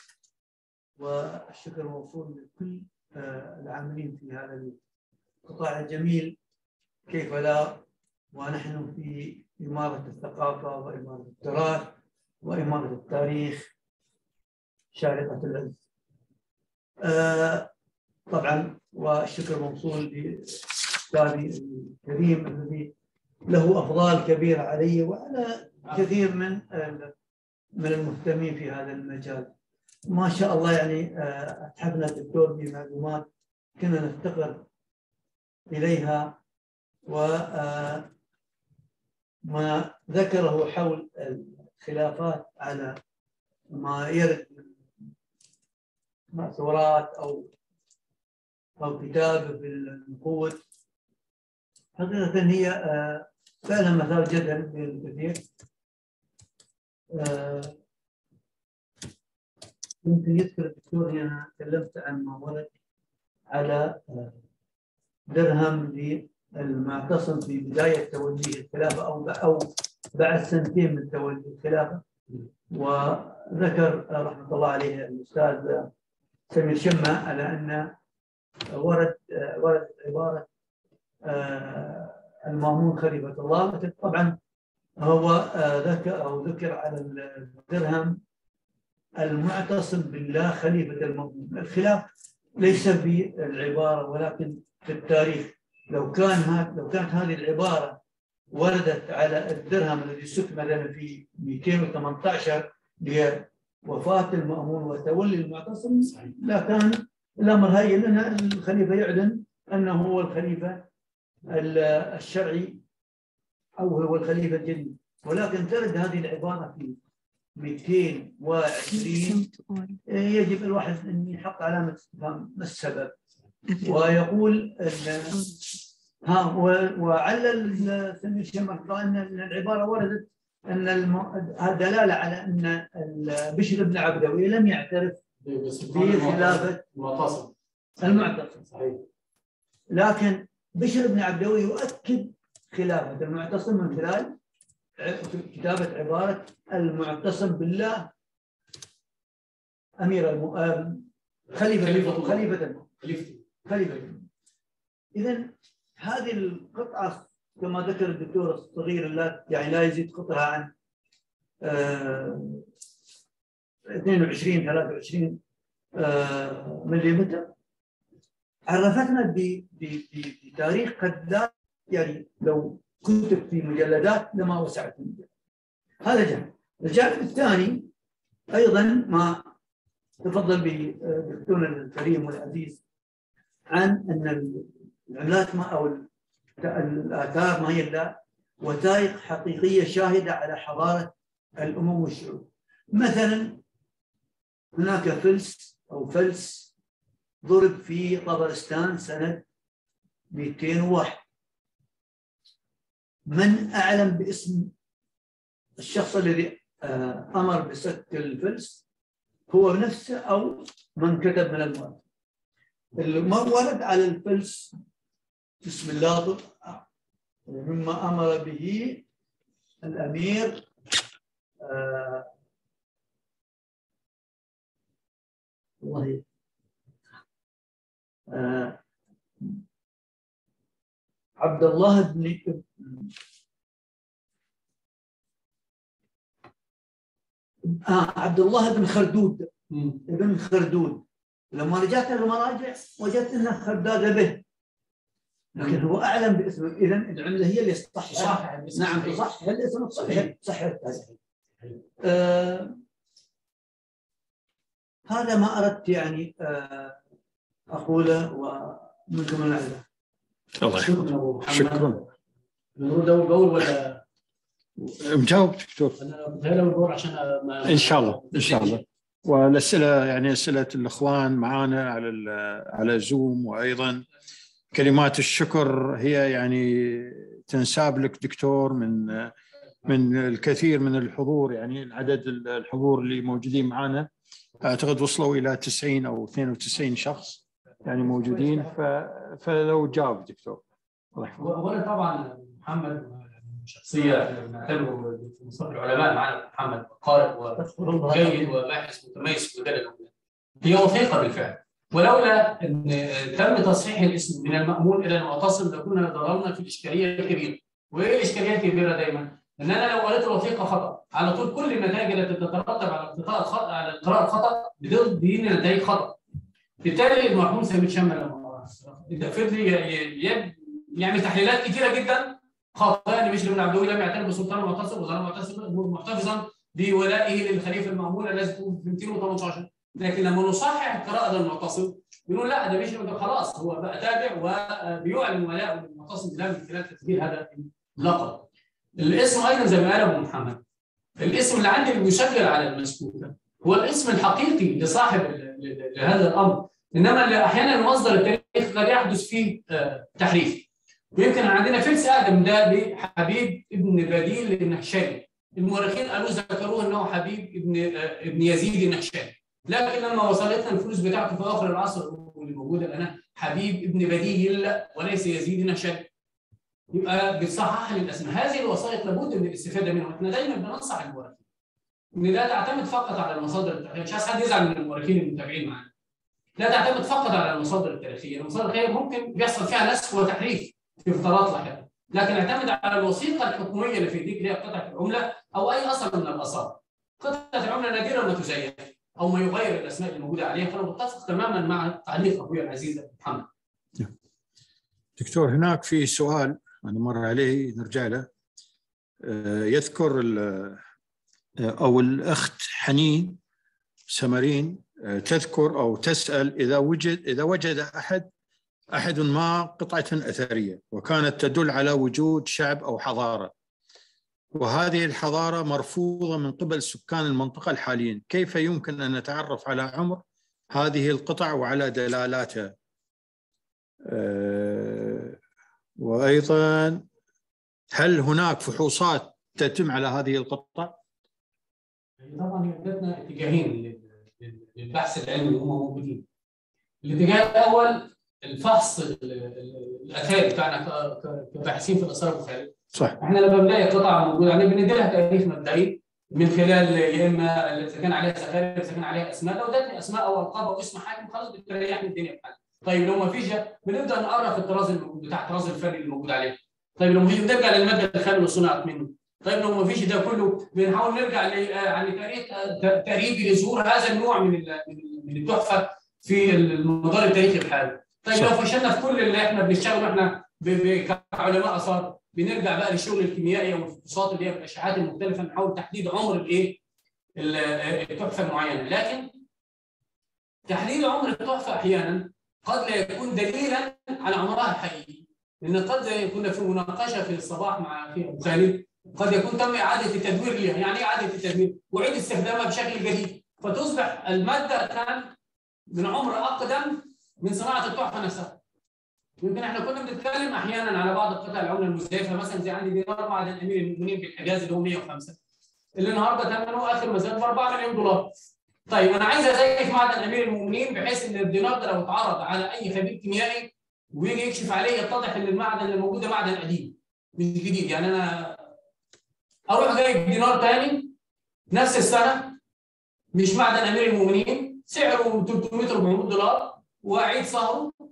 والشكر موصول لكل آه، العاملين في هذا القطاع الجميل كيف لا ونحن في إمارة الثقافة وإمارة التراث وإمارة التاريخ شارقة العز آه، طبعا والشكر موصول لأستاذي الكريم الذي له أفضال كبيرة علي وعلى كثير من من المهتمين في هذا المجال ما شاء الله يعني آه، أتحفنا الدكتور بمعلومات كنا نفتقر إليها و آه، ما ذكره حول الخلافات على ما يرد من مأثورات أو أو كتاب في النقود حقيقة هي آه، فعلا مثار جدل بين الكثير آه، يمكن يذكر الدكتور هنا أنا تكلمت عن ما ورد على آه، درهم للمعتصم في بداية توليه الخلافة أو أو بعد سنتين من تولي الخلافة وذكر رحمة الله عليه الأستاذ سمير شمة على أن ورد ورد عبارة آه، المامون خليفة الله طبعا هو آه، ذكر أو ذكر على الدرهم المعتصم بالله خليفة المامون الخلاف ليس في العبارة ولكن في التاريخ لو كان لو كانت هذه العبارة وردت على الدرهم الذي سك مثلا في 218 لوفاة المأمون وتولي المعتصم لا كان الأمر هين لأن الخليفة يعلن أنه هو الخليفة الشرعي أو هو الخليفة الجديد ولكن ترد هذه العبارة في 220 يجب الواحد أن يحط علامة استفهام ما السبب ويقول ها وعلل سمير شمخ ان العباره وردت ان الدلاله على ان بشر بن عبدوي لم يعترف بخلافه
المعتصم
المعتصم صحيح لكن بشر بن عبدوي يؤكد خلافه المعتصم من خلال كتابه عباره المعتصم بالله امير الم... خليفه خليفه خليفه خليفه اذا هذه القطعه كما ذكر الدكتور الصغير لا يعني لا يزيد قطرها عن 22 23 ملم عرفتنا بتاريخ قد لا يعني لو كتب في مجلدات لما وسعت المجلد هذا جانب الجانب الثاني ايضا ما تفضل به دكتورنا الكريم والعزيز عن ان العملات ما او الاثار ما هي الا وثائق حقيقيه شاهده على حضاره الامم والشعوب. مثلا هناك فلس او فلس ضرب في طبرستان سنه 201 من اعلم باسم الشخص الذي آه، امر بسك الفلس هو نفسه او من كتب من المؤلف ما ورد على الفلس بسم الله مما امر به الامير آه الله آه، عبد الله بن آه عبد الله بن خردود ابن خردود لما رجعت المراجع وجدت انه خرداد به لكن هو اعلم باسمه اذا العمله هي اللي تصحح
صح الاسم
نعم
صحيح.
تصحح الاسم تصحح
صحيح.
تصحح التاسيس. آه هذا ما اردت يعني آه اقوله ومنكم العلم
الله يحفظك.
شكرا ابو محمد
شكرا
نرد اول باول ولا
مجاوب دكتور
انا بتهيألي اول باول عشان ما
ان شاء الله ان شاء الله والاسئله يعني اسئله الاخوان معانا على ال- على زوم وايضا كلمات الشكر هي يعني تنساب لك دكتور من من الكثير من الحضور يعني عدد الحضور اللي موجودين معنا اعتقد وصلوا الى 90 او 92 شخص يعني موجودين ف... فلو جاوب دكتور الله يحفظك.
اولا طبعا محمد شخصيه نعتبره في مصطلح العلماء معنا محمد قارئ
أذكر الله
وجيد وباحث متميز في مجال العلوم. هي وثيقه بالفعل ولولا ان تم تصحيح الاسم من المامون الى المعتصم لكنا ضررنا في الاشكاليه الكبيره. وايه الاشكاليه الكبيره دايما؟ ان انا لو قريت الوثيقه خطا على طول كل النتائج التي تترتب على القراءه الخطا على القراءه الخطا بتدي نتائج خطا. بالتالي المرحوم سمير شمل لما الدفردي يعمل تحليلات كثيره جدا خاطئه يعني مش ابن عبد لم يعترف بسلطان المعتصم وظل معتصم محتفظا بولائه للخليفه المامون الذي توفي في 218 لكن لما نصحح قراءه المعتصم بنقول لا ده مش ده خلاص هو بقى تابع وبيعلن ولاءه للمعتصم بالله من خلال تسجيل هذا اللقب. الاسم ايضا زي ما قال ابو محمد الاسم اللي عندي اللي بيسجل على المسكوت ده هو الاسم الحقيقي لصاحب ال- ل- لهذا الامر انما اللي احيانا مصدر التاريخ قد يحدث فيه آه، تحريف ويمكن عندنا فلس ادم ده لحبيب ابن بديل النهشاني المؤرخين قالوا ذكروه انه حبيب ابن آه، ابن يزيد النهشاني لكن لما وصلتنا الفلوس بتاعته في اخر العصر اللي موجوده الان حبيب ابن بديل وليس يزيد النهشاني يبقى بتصحح لي الاسماء هذه الوثائق لابد من الاستفاده منها احنا دايما بننصح المؤرخين ان لا تعتمد فقط على المصادر التاريخيه مش عايز حد يزعل من المؤرخين المتابعين معانا لا تعتمد فقط على المصادر التاريخيه المصادر التاريخيه ممكن بيحصل فيها نسخ وتحريف في فترات لاحقه لكن اعتمد على الوثيقه الحكوميه اللي في ايديك اللي هي قطعه العمله او اي اثر من الاثار قطعه العمله نادرا ما تزيف او ما يغير الاسماء الموجوده عليها فانا متفق تماما مع تعليق اخوي العزيز أبو محمد
دكتور هناك في سؤال انا مر عليه نرجع له آه، يذكر ال- آه، او الاخت حنين سمرين آه، تذكر او تسال اذا وجد اذا وجد احد احد ما قطعه اثريه وكانت تدل على وجود شعب او حضاره وهذه الحضاره مرفوضه من قبل سكان المنطقه الحاليين كيف يمكن ان نتعرف على عمر هذه القطع وعلى دلالاتها آه، وايضا هل هناك فحوصات تتم على هذه القطع؟
يعني طبعا هي ادتنا اتجاهين لل- لل- للبحث العلمي اللي هم موجودين. الاتجاه الاول الفحص ال- ال- الاثاري بتاعنا ك- ك- كباحثين في الاثار البخاريه.
صح
احنا لما بنلاقي قطعه موجوده عليها بندي لها تاريخ مبدئي من خلال يا اما اذا كان عليها زخارف اذا كان عليها اسماء لو ادتني اسماء او القاب او اسم حاكم خلاص بتريحني الدنيا بحالها. طيب لو ما فيش بنبدا نقرا الطراز الموجود بتاع الطراز الفني اللي موجود عليه. طيب لو ما فيش بنرجع للماده الخام اللي صنعت منه. طيب لو ما فيش ده كله بنحاول نرجع ل آه، يعني تاريخ آه، ت- تقريبي لظهور هذا النوع من ال- من ال- من التحفه في المدار التاريخي بحاله. طيب
صح.
لو فشلنا في كل اللي احنا بنشتغله احنا ب- ب- كعلماء اثار بنرجع بقى للشغل الكيميائي او الفحوصات اللي هي بالاشعاعات المختلفه نحاول تحديد عمر الايه؟ ال- آه، التحفه المعينه، لكن تحديد عمر التحفه احيانا قد لا يكون دليلا على عمرها الحقيقي. لان قد كنا في مناقشه في الصباح مع في ابو خالد قد يكون تم اعاده التدوير لها، يعني ايه اعاده التدوير؟ وعيد استخدامها بشكل جديد، فتصبح الماده كان من عمر اقدم من صناعه التحفه نفسها. يمكن احنا كنا بنتكلم احيانا على بعض القطع العمله المزيفه مثلا زي عندي دينار معدن امير المؤمنين بالحجاز اللي هو 105 اللي النهارده ثمنه اخر مازال ب 4 مليون دولار. طيب انا عايز ازيف معدن امير المؤمنين بحيث ان الدينار ده لو اتعرض على اي خبير كيميائي ويجي يكشف عليه يتضح ان المعدن اللي موجود ده معدن قديم مش جديد يعني انا اروح جايب دينار تاني نفس السنه مش معدن امير المؤمنين سعره 300 400 دولار واعيد صهره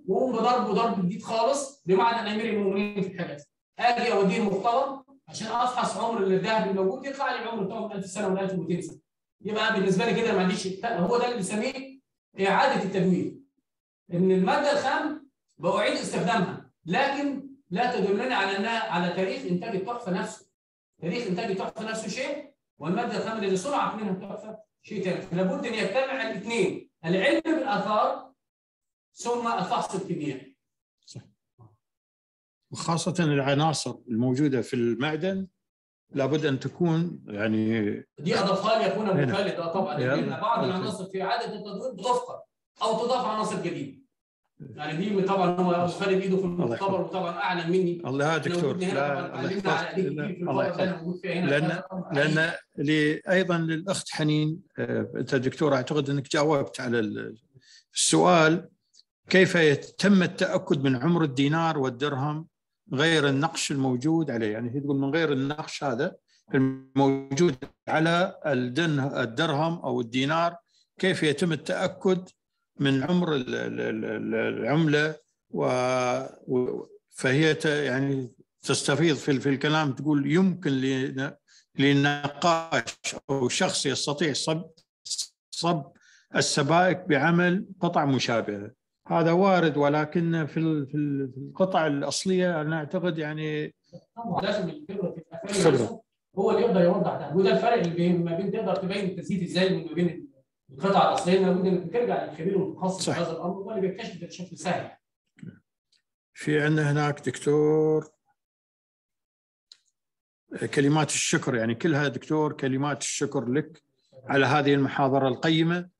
واقوم بضربه ضرب جديد خالص بمعنى امير المؤمنين في الحاجات اجي اوديه المختبر عشان افحص عمر الذهب الموجود يطلع لي العمر بتاعه من 1000 سنه ولا 1200 سنه يبقى بالنسبه لي كده ما عنديش هو ده اللي بنسميه اعاده التدوير ان الماده الخام باعيد استخدامها لكن لا تدلني على انها على تاريخ انتاج التحفه نفسه تاريخ انتاج التحفه نفسه شيء والماده الخام اللي صنعت منها التحفه شيء ثاني لابد ان يجتمع الاثنين العلم بالاثار ثم الفحص الكيميائي
وخاصة العناصر الموجودة في المعدن لابد أن تكون يعني
دي اضافها لي اخونا ابو
هنا.
خالد اه طبعا
يلا.
لان بعض العناصر في اعاده التدوير بتفقد او تضاف عناصر جديده يعني دي طبعا هو ابو خالد ايده في المختبر
يحفظك.
وطبعا اعلم مني
الله يا
إحنا
دكتور
وجودنا هنا
لا
طبعاً
الله
علمنا على
يحفظك
ايديك كتير في
الله
الفترة اللي أنا
يحفظك
موجود فيها هنا
لأن
فأنا طبعاً
لأن لي أيضا للأخت حنين آه، أنت دكتور أعتقد أنك جاوبت على ال- السؤال كيف يتم التأكد من عمر الدينار والدرهم غير النقش الموجود عليه يعني هي تقول من غير النقش هذا الموجود على الدن الدرهم أو الدينار كيف يتم التأكد من عمر ال- ال- ال- العملة و و- فهي ت- يعني تستفيض في في الكلام تقول يمكن لن- للنقاش او شخص يستطيع صب صب السبائك بعمل قطع مشابهه هذا وارد ولكن في ال- في ال- في القطع الاصليه انا اعتقد يعني
طبعا لازم الخبره تبقى فاهم
خبرة.
نفسه هو اللي يقدر يوضح ده وده الفرق اللي بين ما بين تقدر تبين التسديد ازاي ما بين القطع الاصليه لابد انك ترجع للخبير المتخصص في
صح.
هذا الامر هو اللي بيكتشف ده بشكل سهل
في عندنا هناك دكتور كلمات الشكر يعني كلها دكتور كلمات الشكر لك على هذه المحاضرة القيمة